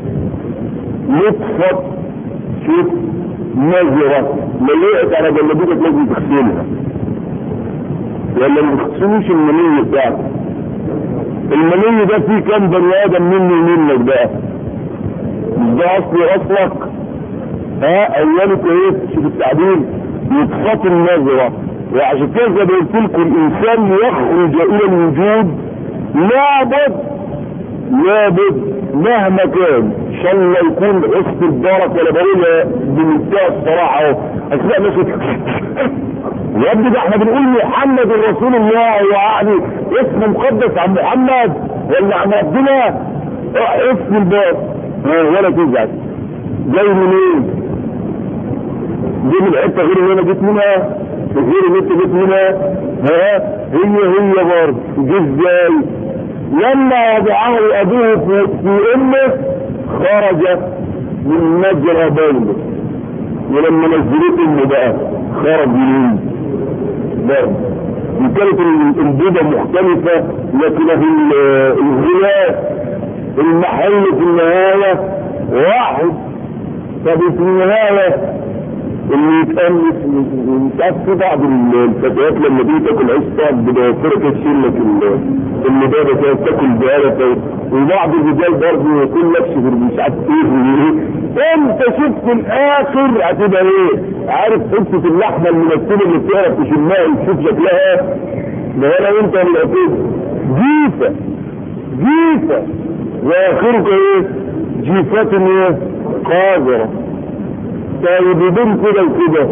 نطفة شوف نزرة لقيت على جلبيتك لازم تغسلها ولا ما تغسلوش المني بتاعك المني ده فيه كام بني ادم مني ومنك بقى مش ده اصلي اصلك ها اولك ايه شوف التعبير نطفة النزرة وعشان كده زي ما قلت لكم الانسان يخرج الى الوجود لابد لابد مهما كان ان شاء الله يكون حسن الدرك ولا بقولها بمنتهى الصراحه اهو اسماء ناس يا ابني ده احنا بنقول محمد رسول الله يعني اسم مقدس عن محمد ولا عن ربنا اسم الباب ولا تزعل جاي منين؟ دي من حته غير اللي انا جيت منها غير اللي انت جيت منها ها هي هي برضه جه ازاي؟ لما وضعه ابوه في, في امه خرج من مجرى بوله ولما نزلت امه بقى خرج منين برضه كانت البيضة مختلفة لكن الغلاف المحل في النهاية واحد طب في النهاية اللي يتأنس ساعات في بعض الفتيات لما تيجي تاكل عيش صعب بضوافرك تشيل لك اللبابة كده تاكل بقالة وبعض الرجال برضه يكون لابس مش عارف ايه وايه انت شفت الاخر هتبقى ايه؟ عارف حته اللحمه المنتنه اللي بتعرف تشمها وتشوف شكلها ده ولا انت اللي كده جيفه جيفه واخرك ايه؟ جيفات ايه؟ قاذره طيب بدون كده وكده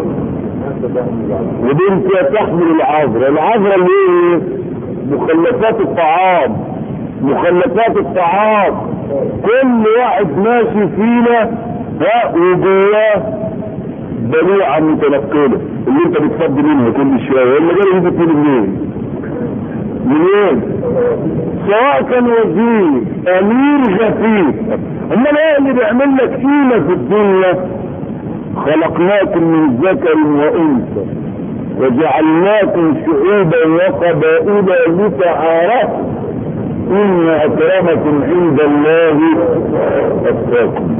وبين كده تحمل العذرة العذرة اللي ايه مخلفات الطعام مخلفات الطعام كل واحد ماشي فينا ها وجواه بلوعة متنقلة اللي انت بتفضي منها كل شوية ولا جاي يجي فين منين منين سواء كان وزير امير غفير امال ايه اللي بيعمل لك قيمة في الدنيا خلقناكم من ذكر وانثى وجعلناكم شعوبا وقبائل لتعارفوا ان اكرمكم عند الله اتقاكم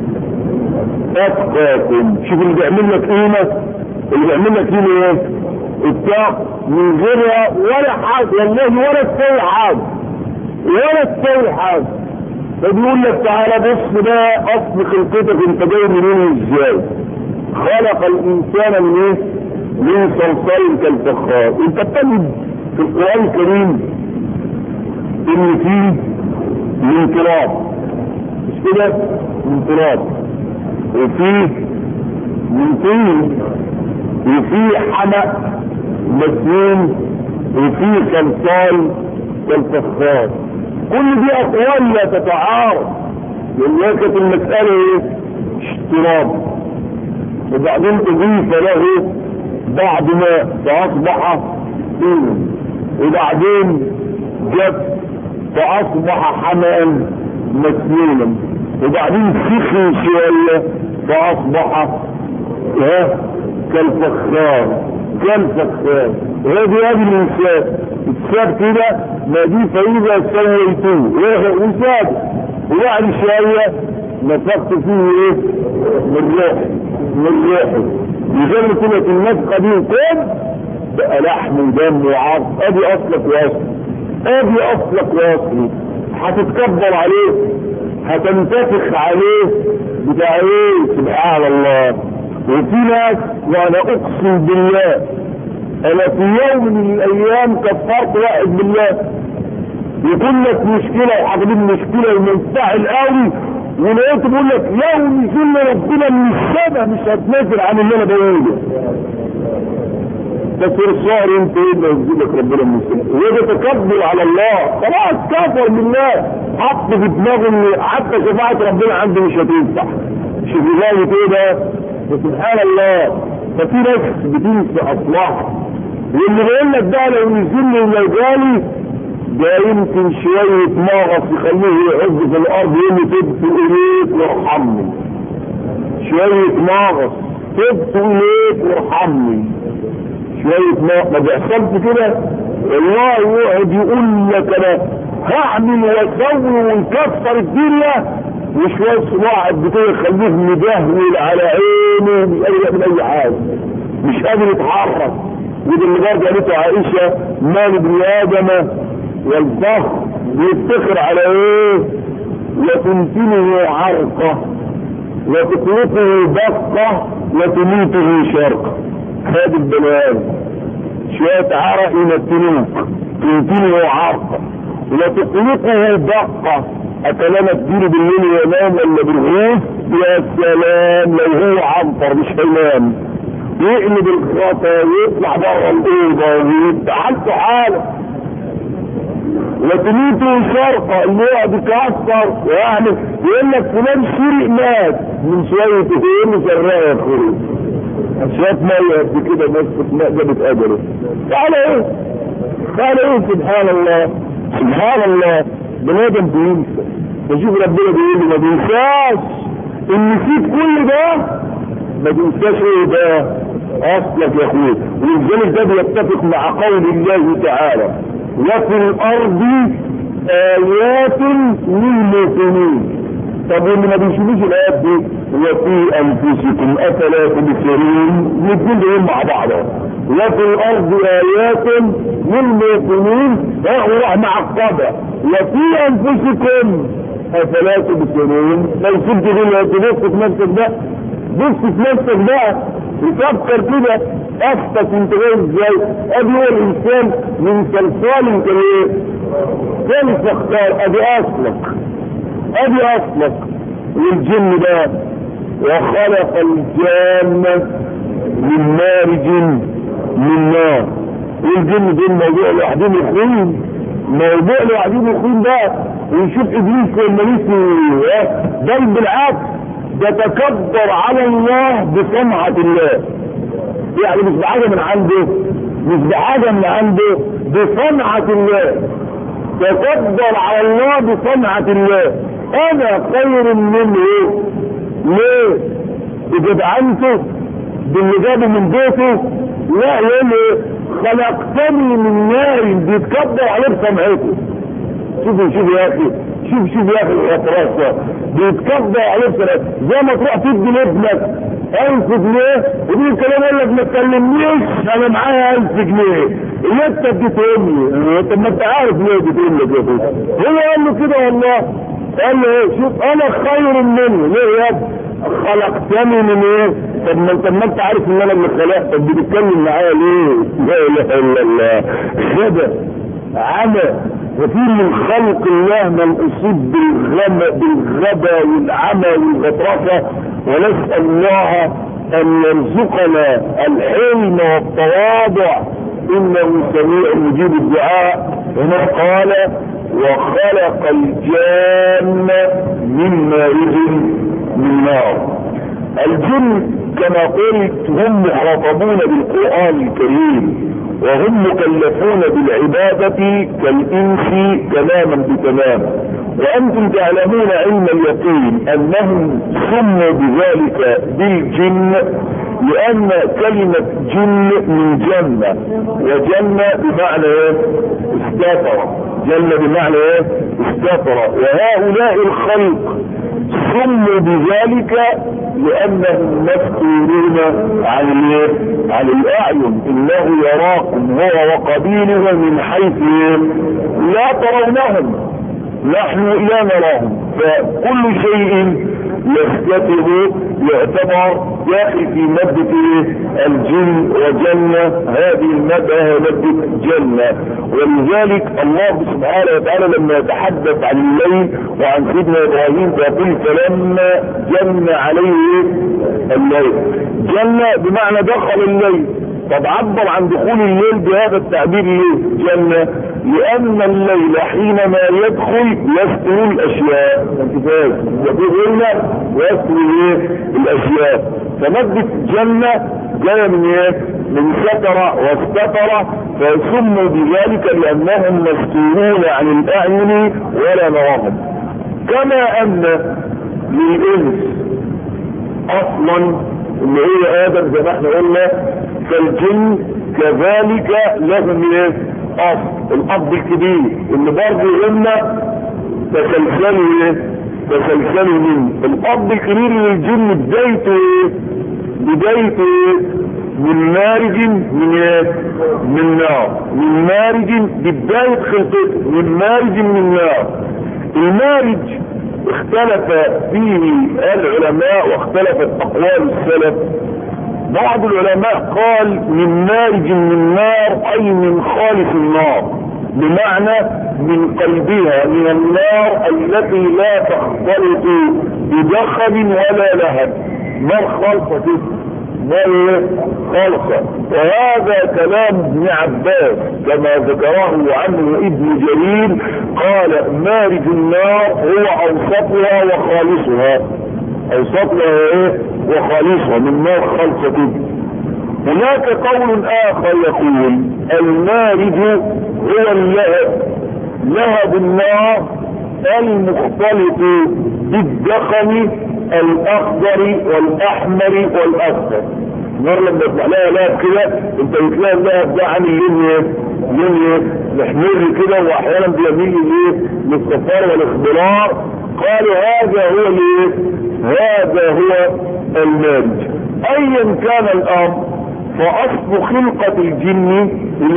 اتقاكم شوف اللي بيعمل لك قيمه اللي بيعمل لك قيمه ايه؟ اتقى من غيرها ولا حاجه والله ولا تسوي حاجه ولا تسوي حاجه فبيقول لك تعالى بص بقى اصل خلقتك انت جاي منين ازاي خلق الانسان من ايه من صلصال كالفخار انت بتجد في القران الكريم ان فيه من تراب مش كده من تراب وفيه من طين وفيه حمأ مسنون وفيه صلصال كالفخار كل دي اقوال لا تتعارض لان كانت المساله ايه اشتراط وبعدين اضيف له بعد ما فاصبح طين وبعدين جف فاصبح حمأ مسنونا وبعدين سخن شوية فاصبح ها كالفخار كالفخار وهذه هذه الانسان اتساب كده ما دي فاذا سويتوه وساب وبعد شوية نفخت فيه ايه من روحي من روحي لذلك كده النفقة دي كم بقى لحم ودم وعظم ادي اصلك واصلي ادي اصلك واصلي هتتكبر عليه هتنتفخ عليه بتاع ايه سبحان الله وفي ناس وانا اقسم بالله انا في يوم من الايام كفرت واحد بالله يكون لك مشكلة وحاضرين مشكلة ومنفعل قوي ولقيت بقول لك لو نزل ربنا من السماء مش هتنزل عن اللي انا بقوله بس الصار انت ايه اللي ينزل لك ربنا من السماء وده تكبر على الله خلاص كفر بالله حط في دماغه ان حتى شفاعة ربنا عنده مش هتنفع شوف ذلك ايه ده سبحان الله ففي ناس بتنسى اصلاحها واللي بيقول لك ده لو نزل لي ولو جالي ده يمكن شوية مغص يخليه يعز في الارض يقول لي تبت اليك وارحمني شوية مغص تبت اليك وارحمني شوية مغص ما بيحصلش كده والله يقعد يقول لك انا هعمل واسوي ونكسر الدنيا وشوية صباع قد كده يخليه مدهول على عينه مش قادر يعمل اي حاجة مش قادر يتحرك وده اللي برضه قالته عائشة مال ابن ادم والفخر بيفتخر على ايه وتمكنه عرقه وتطلقه دقة وتميته شرقة هذا البنات شوية عرق يمتنوك تمكنه عرقة وتطلقه دقة اتلام تجيله بالليل ينام ولا بالغوث يا سلام لو هو عنطر مش هينام يقلب الخطا ويطلع بره الاوضه ويبقى حالته حاله وتميته شرقة اللي يقعد يكسر ويعمل يقول لك فلان سرق مات من شوية يقول له سرقة يا اخوي شوية مية قد كده مسكت ماء جابت اجله تعالى ايه تعالى ايه سبحان الله سبحان الله بني ادم بينسى بشوف ربنا بيقول لي ما بينساش ان نسيت كل ده ما بينساش ايه ده اصلك يا اخوي ولذلك ده بيتفق مع قول الله تعالى وفي الارض ايات للموقنين طب واللي ما بيشوفوش الايات دي وفي انفسكم افلا تبصرون الاثنين دول مع بعض وفي الارض ايات للموقنين وراح مع الطبع وفي انفسكم افلا تبصرون لو سبت دول تبص في نفسك بقى بص في نفسك بقى وفكر كده افتك انت جاي ازاي ادي هو الانسان من صلصال كان ايه كان تختار ادي اصلك ادي اصلك والجن ده وخلق الجان من مارج من نار والجن دول موضوع لوحدهم يخون موضوع لوحدهم يخون ده ونشوف ابليس لما نسي بل بالعكس ده تكبر على الله بصنعة الله يعني مش بحاجة من عنده مش بحاجة من عنده بصنعة الله تكبر على الله بصنعة الله انا خير منه ايه ليه بجدعنته باللي جابه من بيته لا يقول ايه خلقتني من نار بيتكبر عليه بسمعته شوفوا شوفوا يا اخي شوف شوف يا اخي الاعتراف ده بيتكبر عليه بسمعته زي ما تروح تدي لابنك ألف جنيه ودي الكلام يقول لك ما تكلمنيش أنا معايا ألف جنيه اللي أنت بتقول لي طب ما أنت عارف ليه بتقول لك يا أخوي هو قال له كده والله قال له ايه شوف انا خير منه ليه يا ابني خلقتني من ايه طب ما انت ما انت عارف ان انا اللي خلقتك بتتكلم معايا ليه لا اله الا الله كده عمى وفي من خلق الله من اصيب بالغم بالغبا والعمى والغطرسه ونسال الله ان يرزقنا الحلم والتواضع انه سميع مجيب الدعاء هنا قال وخلق الجان من مارج من نار الجن كما قلت هم مخاطبون بالقرآن الكريم وهم مكلفون بالعبادة كالإنس تماما بتمام وأنتم تعلمون علم اليقين أنهم سموا بذلك بالجن لأن كلمة جن من جنة وجنة بمعنى ايه؟ استفر جنة بمعنى ايه؟ استفر وهؤلاء الخلق سموا بذلك لانهم مفتونون عن الايه؟ عن الاعين انه يراكم هو وقبيله من حيث لا ترونهم نحن لا نراهم فكل شيء يستتر يعتبر داخل في مادة الجن وجنة هذه المادة هي مادة جنة ولذلك الله سبحانه وتعالى لما يتحدث عن الليل وعن سيدنا ابراهيم فيقول فلما جن عليه الليل جنة بمعنى دخل الليل طب عبر عن دخول الليل بهذا التعبير ليه جنة لان الليل حينما يدخل يستوي الاشياء انت فاهم يقول ويستوي ايه الاشياء فمادة جنة جاية من ايه من ستر واستتر فسموا بذلك لانهم مستورون عن الاعين ولا نراهم كما ان للانس اصلا اللي هي ادم زي ما احنا قلنا كالجن كذلك لهم ايه اصل الاب الكبير اللي برضه قلنا تسلسلوا ايه تسلسلوا منه الاب الكبير للجن بدايته ايه بدايته ايه من مارج من ايه من نار من مارج بداية خلقته من مارج من نار المارج اختلف فيه العلماء واختلفت اقوال السلف بعض العلماء قال من مارج من نار اي من خالص النار بمعنى من قلبها من النار التي لا تختلط بدخل ولا لهب نار خالصة نار خالصة وهذا كلام ابن عباس كما ذكره عنه ابن جرير قال مارج النار هو اوسطها وخالصها اوسطها ايه وخالصها من نار خالصة هناك قول اخر يقول المارج هو اللهب لهب النار المختلط بالدخن الاخضر والاحمر والاصفر النار لما يطلع لها لهب كده انت بتلاقي اللهب ده عامل لون ايه؟ لون ايه؟ محمر كده واحيانا بيميل ايه؟ للصفار والاخضرار قالوا هذا هو الايه؟ هذا هو المارج ايا كان الامر فاصل خلقة الجن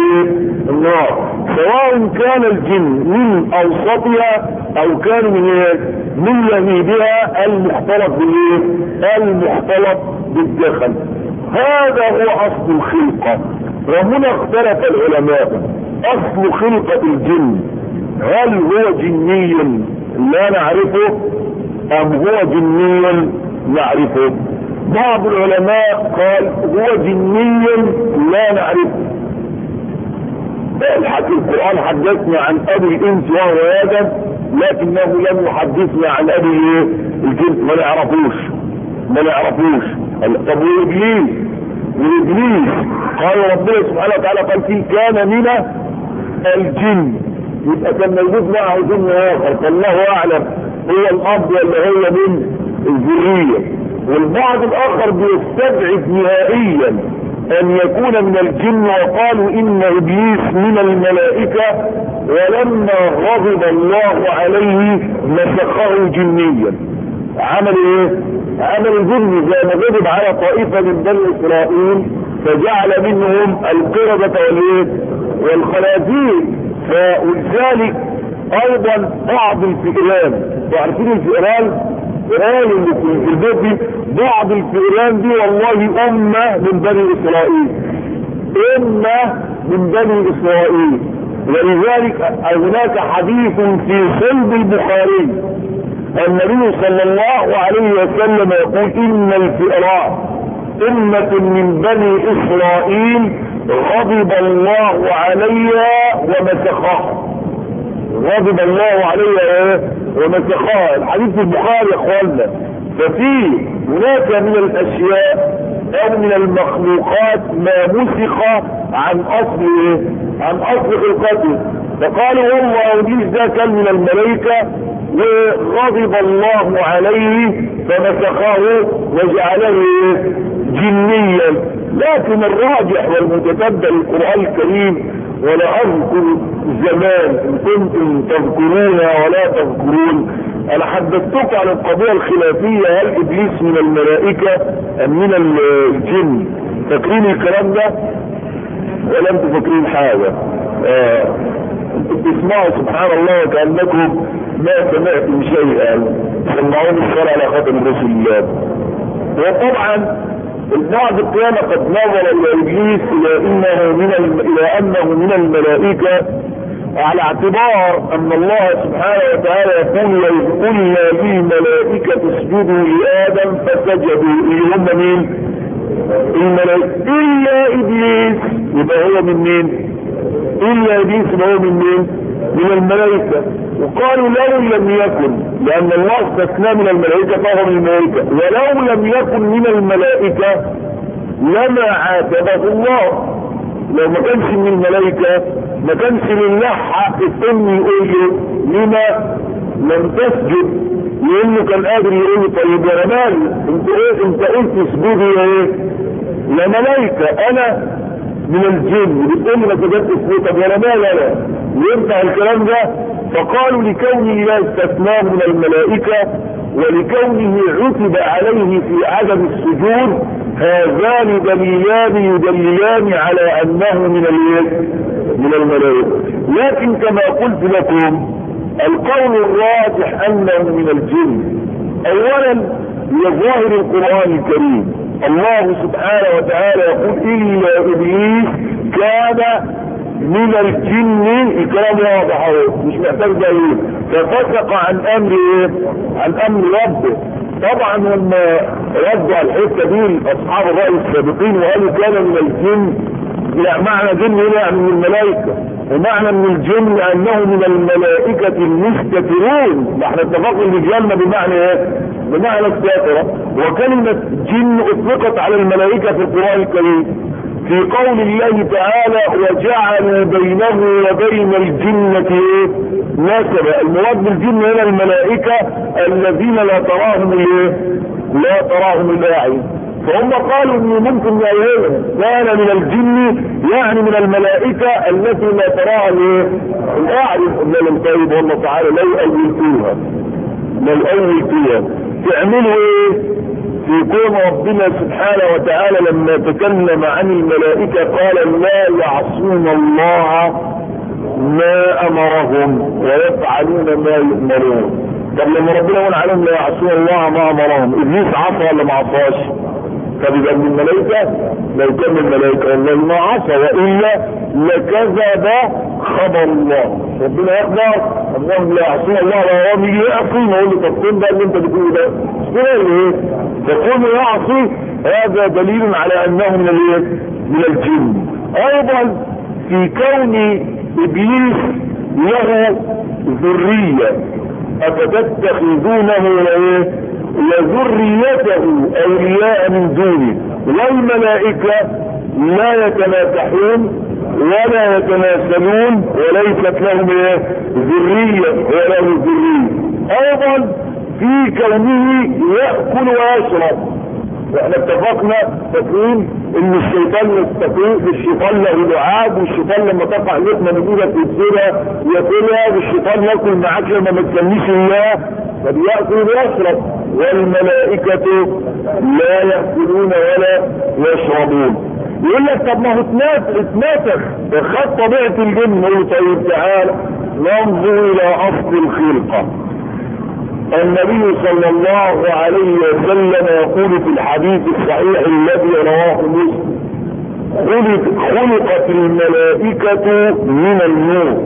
النار سواء كان الجن من اوسطها او كان من ايه من لهيبها المختلط بالايه المختلط بالدخل هذا هو اصل الخلقة وهنا اختلف العلماء اصل خلقة الجن هل هو جني لا نعرفه ام هو جني نعرفه بعض العلماء قال هو جني لا نعرفه الحكي القرآن حدثنا عن ابي الانس وهو ادم لكنه لم يحدثنا عن ابي الجن ما نعرفوش ما نعرفوش طب وابليس وابليس قال ربنا سبحانه وتعالى قال فيه كان من الجن يبقى كان موجود معه جن اخر فالله اعلم هو الاب ولا هو من الذريه والبعض الاخر بيستبعد نهائيا ان يكون من الجن وقالوا ان ابليس من الملائكة ولما غضب الله عليه مسخه جنيا عمل ايه عمل الجن زي ما غضب على طائفة من بني اسرائيل فجعل منهم القردة والايه والخنازير ولذلك ايضا بعض الفئران تعرفين الفئران قالوا اللي في البيت دي بعض الفئران دي والله امة من بني اسرائيل امة من بني اسرائيل ولذلك هناك حديث في صلب البخاري النبي صلى الله عليه وسلم يقول ان الفئران امة من بني اسرائيل غضب الله عليها ومسخها غضب الله عليها ومسخها الحديث في البخاري يا اخوانا ففي هناك من الاشياء او من المخلوقات ما مسخ عن اصل ايه عن اصل خلقته فقالوا والله ابليس ده كان من الملائكة وغضب الله عليه فمسخه وجعله جنيا لكن الراجح والمتتبع القرآن الكريم ولا اذكر زمان ان كنتم تذكرونها ولا تذكرون انا حدثتكم عن القضية الخلافية هل ابليس من الملائكة ام من الجن فاكرين الكلام ده ولا انتم فاكرين حاجة آه. انتم بتسمعوا سبحان الله وكأنكم ما سمعتم شيئا سمعوني الصلاة على خاتم رسول الله وطبعا بعد القيامة قد نظر الى ابليس الى انه من الم... الى انه من الملائكة على اعتبار ان الله سبحانه وتعالى يقول وإذ قلنا للملائكة اسجدوا لآدم فسجدوا اللي هم مين؟ الملائكة الا ابليس يبقى هو من مين؟ الا ابليس يبقى هو من مين؟ من الملائكة وقالوا لو لم يكن لان الله استثنى من الملائكة فهو من الملائكة ولو لم يكن من الملائكة لما عاتبه الله لو ما كانش من الملائكة ما كانش لله حق الام يقول له لما لم تسجد لانه كان قادر يقول له طيب يا مال انت ايه انت قلت اسجدي يا ايه يا ملائكة انا من الجن بتقول لي ما سجدتش ليه طب يا مال انا ينفع الكلام ده فقالوا لكون الله استثناه من الملائكة ولكونه عتب عليه في عدم السجود هذان دليلان يدللان على انه من من الملائكة لكن كما قلت لكم القول الراجح انه من الجن اولا لظاهر القرآن الكريم الله سبحانه وتعالى يقول الا ابليس كان من الجن الكلام واضح اهو مش محتاج دليل ففسق عن امر ايه عن امر ربه طبعا لما ردوا على الحته دي اصحاب الراي السابقين وقالوا كان من الجن لا معنى جن هنا يعني من الملائكه ومعنى من الجن انه من الملائكه المستترون احنا اتفقنا ان الجنه بمعنى ايه بمعنى الساتره وكلمه جن اطلقت على الملائكه في القران الكريم في قول الله تعالى وجعلوا بينه وبين الجنة ايه نسبا المراد بالجن هنا الملائكة الذين لا تراهم الايه لا تراهم الاعين فهم قالوا انه ممكن يعينهم كان من الجن يعني من الملائكة التي لا تراها الايه الاعين قلنا لهم طيب والله تعالى لو اولتوها لو اولتوها تعملوا ايه في كون ربنا سبحانه وتعالى لما تكلم عن الملائكة قال لا يعصون الله ما امرهم ويفعلون ما يؤمرون طب لما ربنا يقول عليهم لا يعصون الله ما امرهم ابليس عصى ولا ما عصاش طب يبقى من الملائكة لو كان من الملائكة والله ما عصى والا لكذب خبر الله ربنا يخبر انهم لا يعصون الله ولا يوم يجي يعصي نقول له طب فين بقى اللي انت بتقوله ده؟ مش ايه؟ فكون يعصي هذا دليل على انه من الايه؟ من الجن ايضا في كون ابليس له ذريه افتتخذونه ايه؟ وذريته اولياء من دونه والملائكة لا يتناكحون ولا يتناسلون وليست لهم ايه ذرية ولا ذرية ايضا في كونه يأكل ويشرب واحنا اتفقنا تقول ان الشيطان يستقيم الشيطان له لعاب والشيطان لما تقع لقمه من ايدك وتسيبها ياكلها والشيطان ياكل معاك لما ما تسميش اياه فبياكل ويشرب والملائكه لا ياكلون ولا يشربون يقول لك طب ما هو اتناسخ خد طبيعه الجن يقول طيب تعال ننظر الى اصل الخلقه النبي صلى الله عليه وسلم يقول في الحديث الصحيح الذي رواه مسلم خلقت الملائكة من النور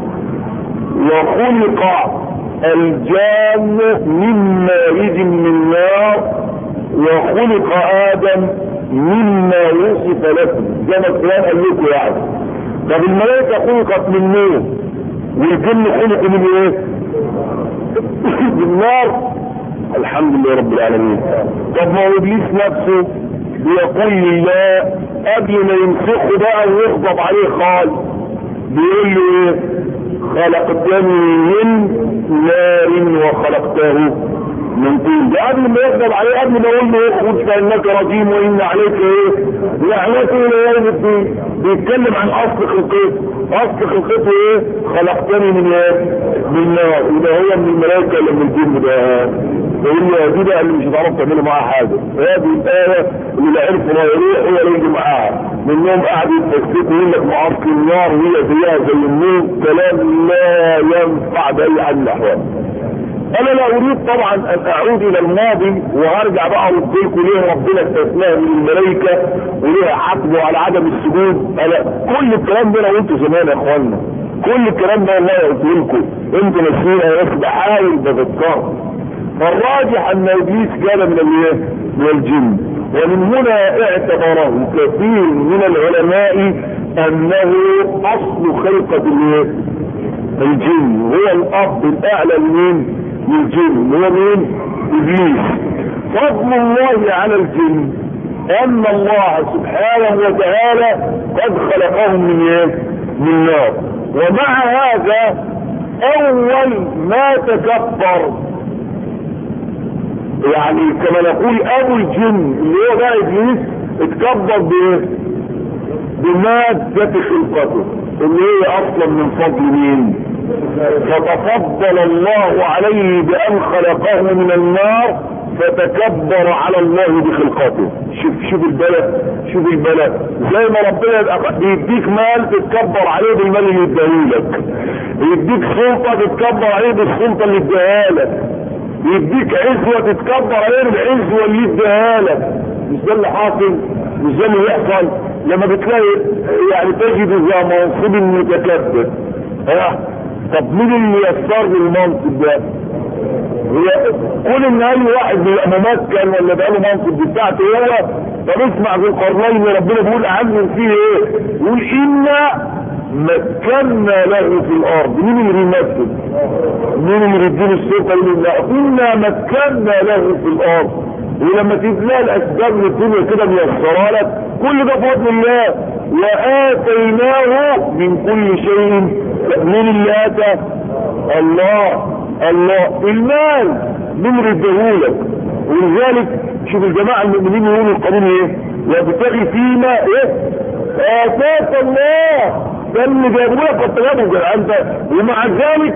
وخلق الجان من مارج من نار وخلق آدم مما وصف لكم زي ما القرآن قال لكم يعني طب الملائكة خلقت من نور والجن خلقوا من ايه؟ بالنار الحمد لله رب العالمين طب ما هو ابليس نفسه بيقول لله قبل ما يمسكه بقى ويغضب عليه خالص بيقول له ايه خلقتني من نار وخلقته من طين ده قبل ما يغضب عليه قبل ما يقول له اخرج فانك رجيم وان عليك ايه لعنته الى يوم الدين بيتكلم عن اصل خلقته اصل خلقته ايه خلقتني من ايه من نار وده هو من الملائكه ولا من الجن ده يقول له دي بقى اللي مش هتعرف تعملوا معاها حاجه هذه الايه اللي لا عرفوا لا يروح ولا يجي معاها منهم قاعد يتفككوا يقول لك معاصر النار وهي زيها زي النور كلام لا ينفع باي حال من الاحوال انا لا اريد طبعا ان اعود الى الماضي وارجع بقى ارد لكم ليه ربنا استثناها من الملائكه وليه عاتبه على عدم السجود انا كل الكلام ده انا قلته زمان يا اخوانا كل الكلام ده والله قلت لكم انتوا ناسيين انا بس بحاول بذكركم فالراجح ان ابليس كان من الايه؟ من الجن ومن هنا اعتبره كثير من العلماء انه اصل خلقه الايه؟ الجن هو الاب الاعلى لمين؟ للجن هو مين؟ ابليس فضل الله على الجن ان الله سبحانه وتعالى قد خلقهم من ايه؟ من نار ومع هذا اول ما تكبر يعني كما نقول ابو الجن اللي هو بقى ابليس اتكبر بايه بمادة خلقته اللي هي اصلا من فضل مين فتفضل الله عليه بان خلقه من النار فتكبر على الله بخلقته شوف شوف البلد شوف البلد زي ما ربنا يبقى بيديك مال تتكبر عليه بالمال اللي يديهولك يديك سلطه تتكبر عليه بالسلطه اللي اداها لك يديك عزوة تتكبر عليه بالعزوة اللي اداها لك مش ده اللي حاصل مش ده اللي يحصل لما بتلاقي يعني تجد ذا منصب متكبر ها طب مين اللي يسر المنصب ده؟ هي كل ان اي واحد بيبقى ممكن ولا بقى له منصب بتاعته هو طب اسمع في القرنين ربنا بيقول عنه فيه ايه؟ يقول انا مكنا له في الارض مين اللي بيمثل مين اللي بيديله السلطه يقول لا كنا مكنا له في الارض ولما تبنى الاسباب من الدنيا كده ميسره لك كل ده بفضل الله واتيناه من كل شيء من اللي اتى الله الله المال من ردهولك ولذلك شوف الجماعه المؤمنين يقولوا القانون ايه وابتغي فيما ايه اتاك الله ده اللي جابوا لك التجارب انت ومع ذلك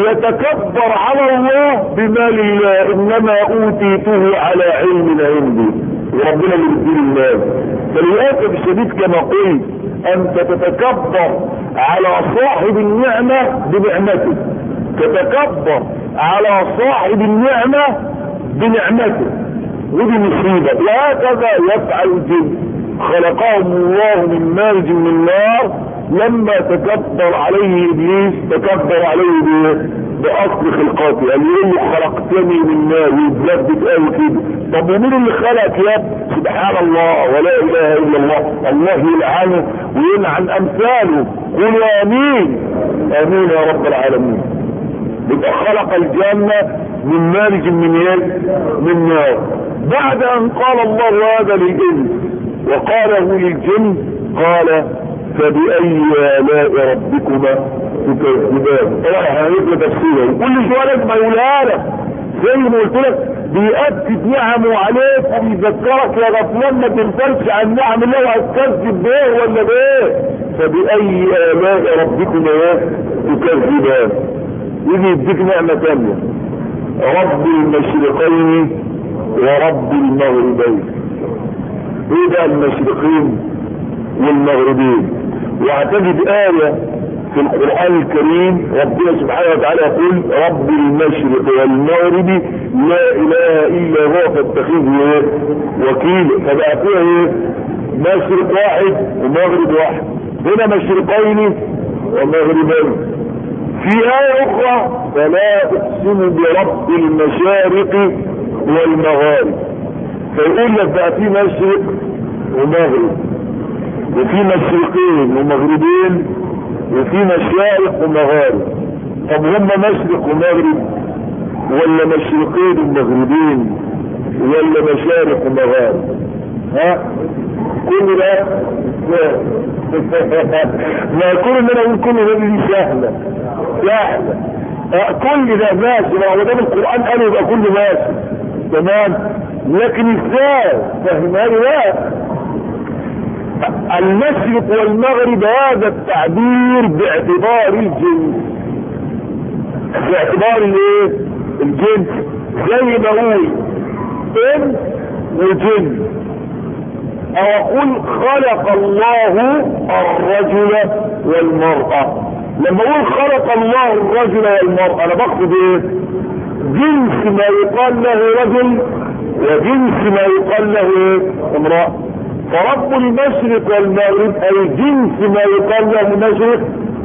يتكبر على الله بمال الله انما اوتيته على علم عندي وربنا اللي بيدير المال فللاسف الشديد كما قلت انت تتكبر على صاحب النعمه بنعمته تتكبر على صاحب النعمه بنعمته ودي مصيبه وهكذا يفعل الجن خلقهم الله من مارج من نار لما تكبر عليه ابليس تكبر عليه باصل خلقاته يعني يقول له خلقتني من نار ويتلبس قوي كده طب ومين اللي خلقك يا سبحان الله ولا اله الا الله الله يلعنه ويلعن امثاله قولوا امين امين يا رب العالمين يبقى خلق الجنه من مارج من يد من نار بعد ان قال الله هذا للانس وقاله للجن قال فبأي آلاء ربكما تكذبان طبعا هنجد تفسيره كل شوية لازم يقولها لك زي ما قلت لك بيأكد نعمه عليك وبيذكرك يا غفلان ما تنسلش عن نعم الله وهتكذب بايه ولا بايه فبأي آلاء ربكما تكذبان يجي يديك نعمة تانية رب المشرقين ورب المغربين ايه بقى المشرقين والمغربين وهتجد آية في القرآن الكريم ربنا سبحانه وتعالى يقول رب المشرق والمغرب لا إله إلا هو فاتخذه وكيلا فبقى فيها ايه مشرق واحد ومغرب واحد هنا مشرقين ومغربين في آية أخرى فلا أقسم برب المشارق والمغارب فيقول لك بقى في مشرق ومغرب وفي مشرقين ومغربين وفي مشارق ومغارب طب هم مشرق ومغرب ولا مشرقين ومغربين ولا مشارق ومغارب ها كل ده ما كل ان انا اقول كل ده دي سهله سهله آه، كل ده ماشي ما هو ده القران قال يبقى كله ماشي تمام لكن ازاي فهمها لي بقى المشرق والمغرب هذا التعبير باعتبار الجنس باعتبار الايه الجنس زي ما اقول ان وجن او اقول خلق الله الرجل والمرأة لما اقول خلق الله الرجل والمرأة انا بقصد ايه جنس ما يقال له رجل وجنس ما يقال له ايه امرأة فرب المشرق والمغرب اي جنس ما يقال له مشرق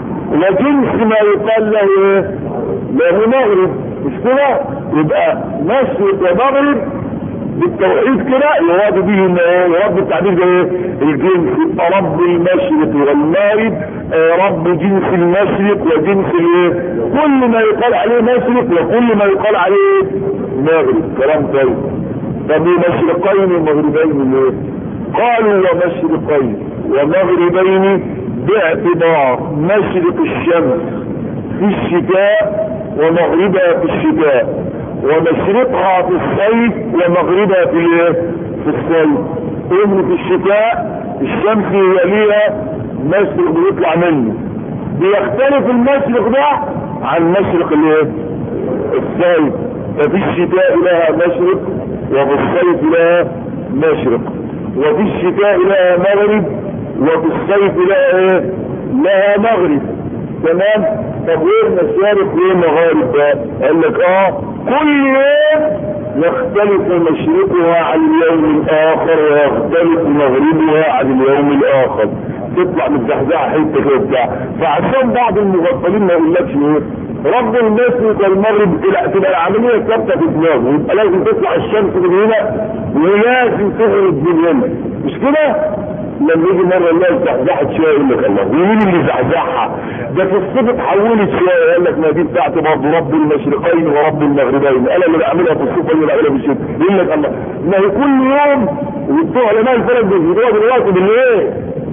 وجنس ما يقال له ايه له مغرب مش كده يبقى مشرق ومغرب بالتوحيد كده يراد به ان ايه يراد بالتعبير ده ايه الجنس يبقى رب المشرق والمغرب آه رب جنس المشرق وجنس الايه كل ما يقال عليه مشرق وكل ما يقال عليه مغرب كلام طيب طب مشرقين ومغربين ليه قالوا ومشرقين ومغربين باعتبار مشرق الشمس في الشتاء ومغربها في الشتاء ومشرقها في الصيف ومغربها في ايه في الصيف ان في الشتاء الشمس هي ليها مشرق بيطلع منه بيختلف المشرق ده عن مشرق الايه الصيف ففي الشتاء لها مشرق وفي الصيف لها مشرق وفي الشتاء لها مغرب وفي الصيف لها ايه لها مغرب تمام طب ايه المشارق وايه المغارب بقى قال لك اه كل يوم يختلف مشرقها عن اليوم الاخر ويختلف مغربها عن اليوم الاخر تطلع متزحزحه حته كده بتاع فعشان بعض المغفلين ما يقولكش ايه رب المشرق والمغرب تبقى العمليه ثابته في دماغه يبقى لازم تطلع الشمس من هنا ولازم تغرب من هنا مش كده؟ لما يجي مره الله زحزحت شويه يقول لك الله ومين اللي زحزحها؟ ده في الصيف اتحولت شويه يقول لك ما دي بتاعتي برضه رب المشرقين ورب المغربين انا اللي بعملها في الصيف ولا بعملها في الشتاء يقول لك الله ما هي كل يوم وبتوع علماء الفلك بيجيبوها دلوقتي بالايه؟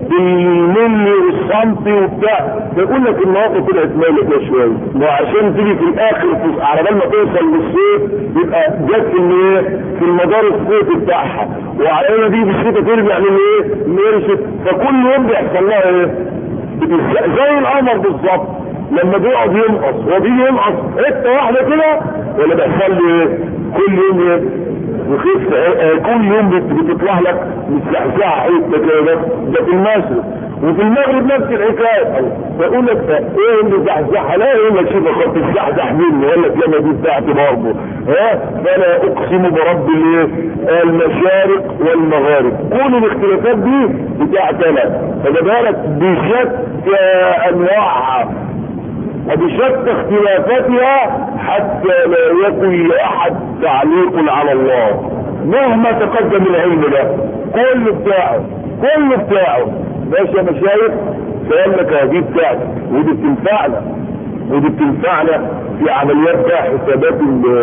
بالملي والسنتي وبتاع بيقول لك النهارده طلعت مالك شويه وعشان تيجي في الاخر في على بال ما توصل للصيف يبقى جت في الايه في المدار الصيفي بتاعها وعلى ما تيجي في الشتاء ترجع للايه للشتاء فكل يوم بيحصل لها ايه زي القمر بالظبط لما بيقعد ينقص هو بيجي ينقص حته واحده كده ولا بيحصل له ايه كل يوم ايه وخف كل يوم بتطلع لك متزحزحه حته كده ده في المشرق وفي المغرب نفس الحكايه فيقول لك ايه اللي زحزحها لا يقول لك شوف خط الزحزح مني يقول لك لما دي بتاعتي برضه ها فانا اقسم برب الايه المشارق والمغارب كل الاختلافات دي بتاعتنا فده بالك بشتى انواعها وبشتى اختلافاتها حتى لا يكن لاحد تعليق على الله مهما تقدم العلم ده كل بتاعه كل بتاعه ماشي يا مشايخ فقال لك هذه بتاعتك ودي بتنفعنا ودي بتنفعنا في عمليات بقى حسابات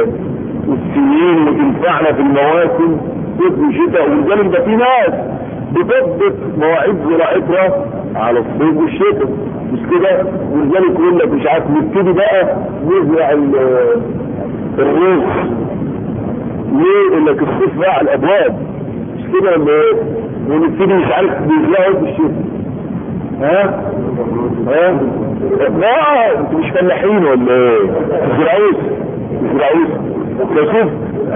السنين وتنفعنا في المواسم صيف وشتاء ولذلك ده في ناس بتضبط مواعيد زراعتها على الصيف والشتاء مش كده ولذلك يقول لك مش عارف نبتدي بقى نزرع الرز ليه يقول لك الصيف بقى على الابواب مش كده ولا ايه ونبتدي مش عارف بيزرعوا في الشتاء ها ها لا انتوا مش فلاحين ولا ايه تزرعوش تزرعوش فشوف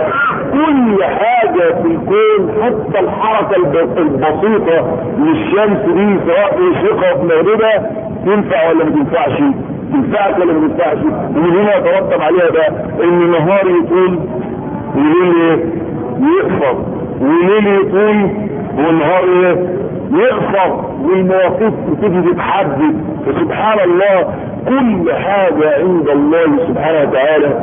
كل حاجة في الكون حتى الحركة البسيطة للشمس دي سواء في مشرقها في مغربها تنفع ولا ما تنفعش تنفعك ولا ما تنفعش ومن هنا يترتب عليها ده ان نهار يطول وليل يقصر وليل يطول والنهار ايه يقصر والمواقيت بتيجي تتحدد فسبحان الله كل حاجة عند الله سبحانه وتعالى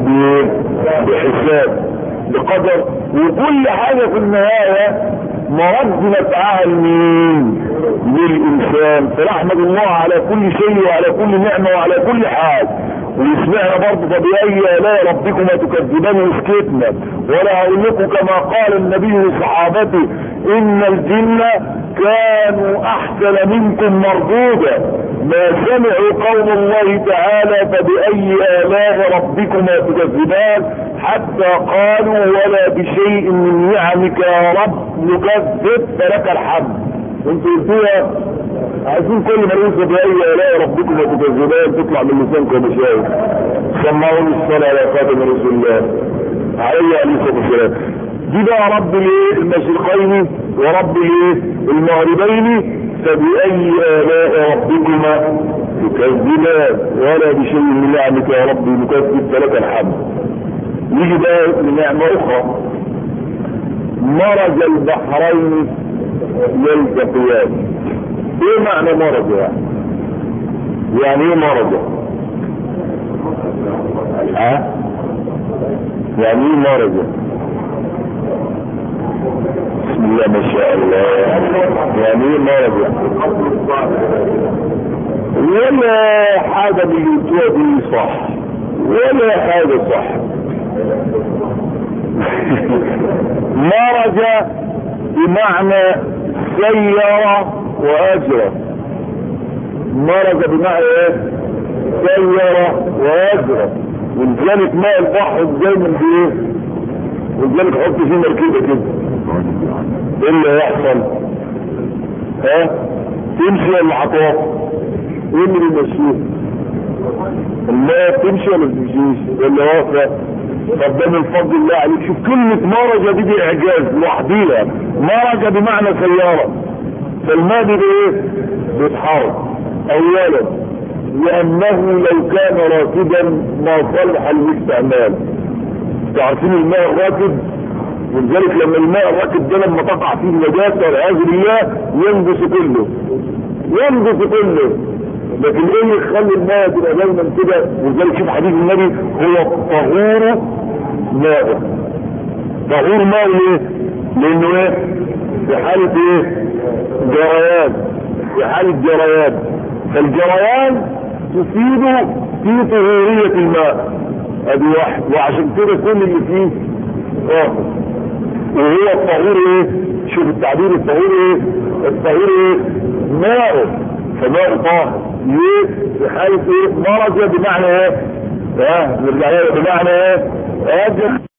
بحساب بقدر وكل حاجة في النهاية مرد نفعها لمين للإنسان فنحمد الله على كل شيء وعلى كل نعمة وعلى كل حال ويسمعنا برضه فبأي آلاء ربكما تكذبان وسكتنا ولا أقول لكم كما قال النبي لصحابته إن الجن كانوا أحسن منكم مردودا ما سمعوا قول الله تعالى فبأي آلاء ربكما تكذبان حتى قالوا ولا بشيء من نعمك يا رب نكذب فلك الحمد انتوا قلتوها عايزين كل ما ننسى بأي آلاء ربكما تكذبان تطلع من لسانكم مشاهد سمعوني الصلاة على خاتم رسول الله عليه عليه الصلاة والسلام دي بقى رب الايه المشرقين ورب الايه المغربين فبأي آلاء ربكما تكذبان ولا بشيء من نعمك يا رب نكذب فلك الحمد نيجي بقى لنعمة أخرى مرج البحرين يلتقيان ايه معنى مرج يعني؟ يعني ايه مرج؟ ها؟ يعني ايه مرج؟ بسم الله ما شاء الله يعني ايه مرض ولا حاجة من اللي دي صح ولا حاجة صح مرج بمعنى سيارة وأجرة مرج بمعنى ايه سيارة وأجرة ولذلك ماء البحر دايما بايه ولذلك حط فيه مركبة كده ايه اللي هيحصل ها تمشي ولا هتقف ايه اللي بيمشيه الماء تمشي ولا تمشيش ولا واقفه طب ده من فضل الله عليك شوف كلمة مرجة دي, دي اعجاز لوحديها مرجة بمعنى سيارة فالماء دي ايه بيتحرك اولا لانه لو كان راكدا ما صلح الاستعمال تعرفين الماء الراكد ولذلك لما الماء الراكد ده لما تقع فيه نجاسه والعياذ بالله ينجس كله ينجس كله لكن ايه اللي يخلي الماء تبقى دايما كده ولذلك شوف حديث النبي هو الطهور ماء طهور ماء ليه؟ لانه ايه؟ في حالة ايه؟ جريان في حالة جريان فالجريان تفيد في طهورية الماء ادي واحد وعشان كده كل اللي فيه طاهر وهو الطهور ايه شوف التعبير الطهور ايه الطهور ايه ماء فماء طاهر ليه في حالة ايه مرض بمعنى ايه ها نرجع بمعنى ايه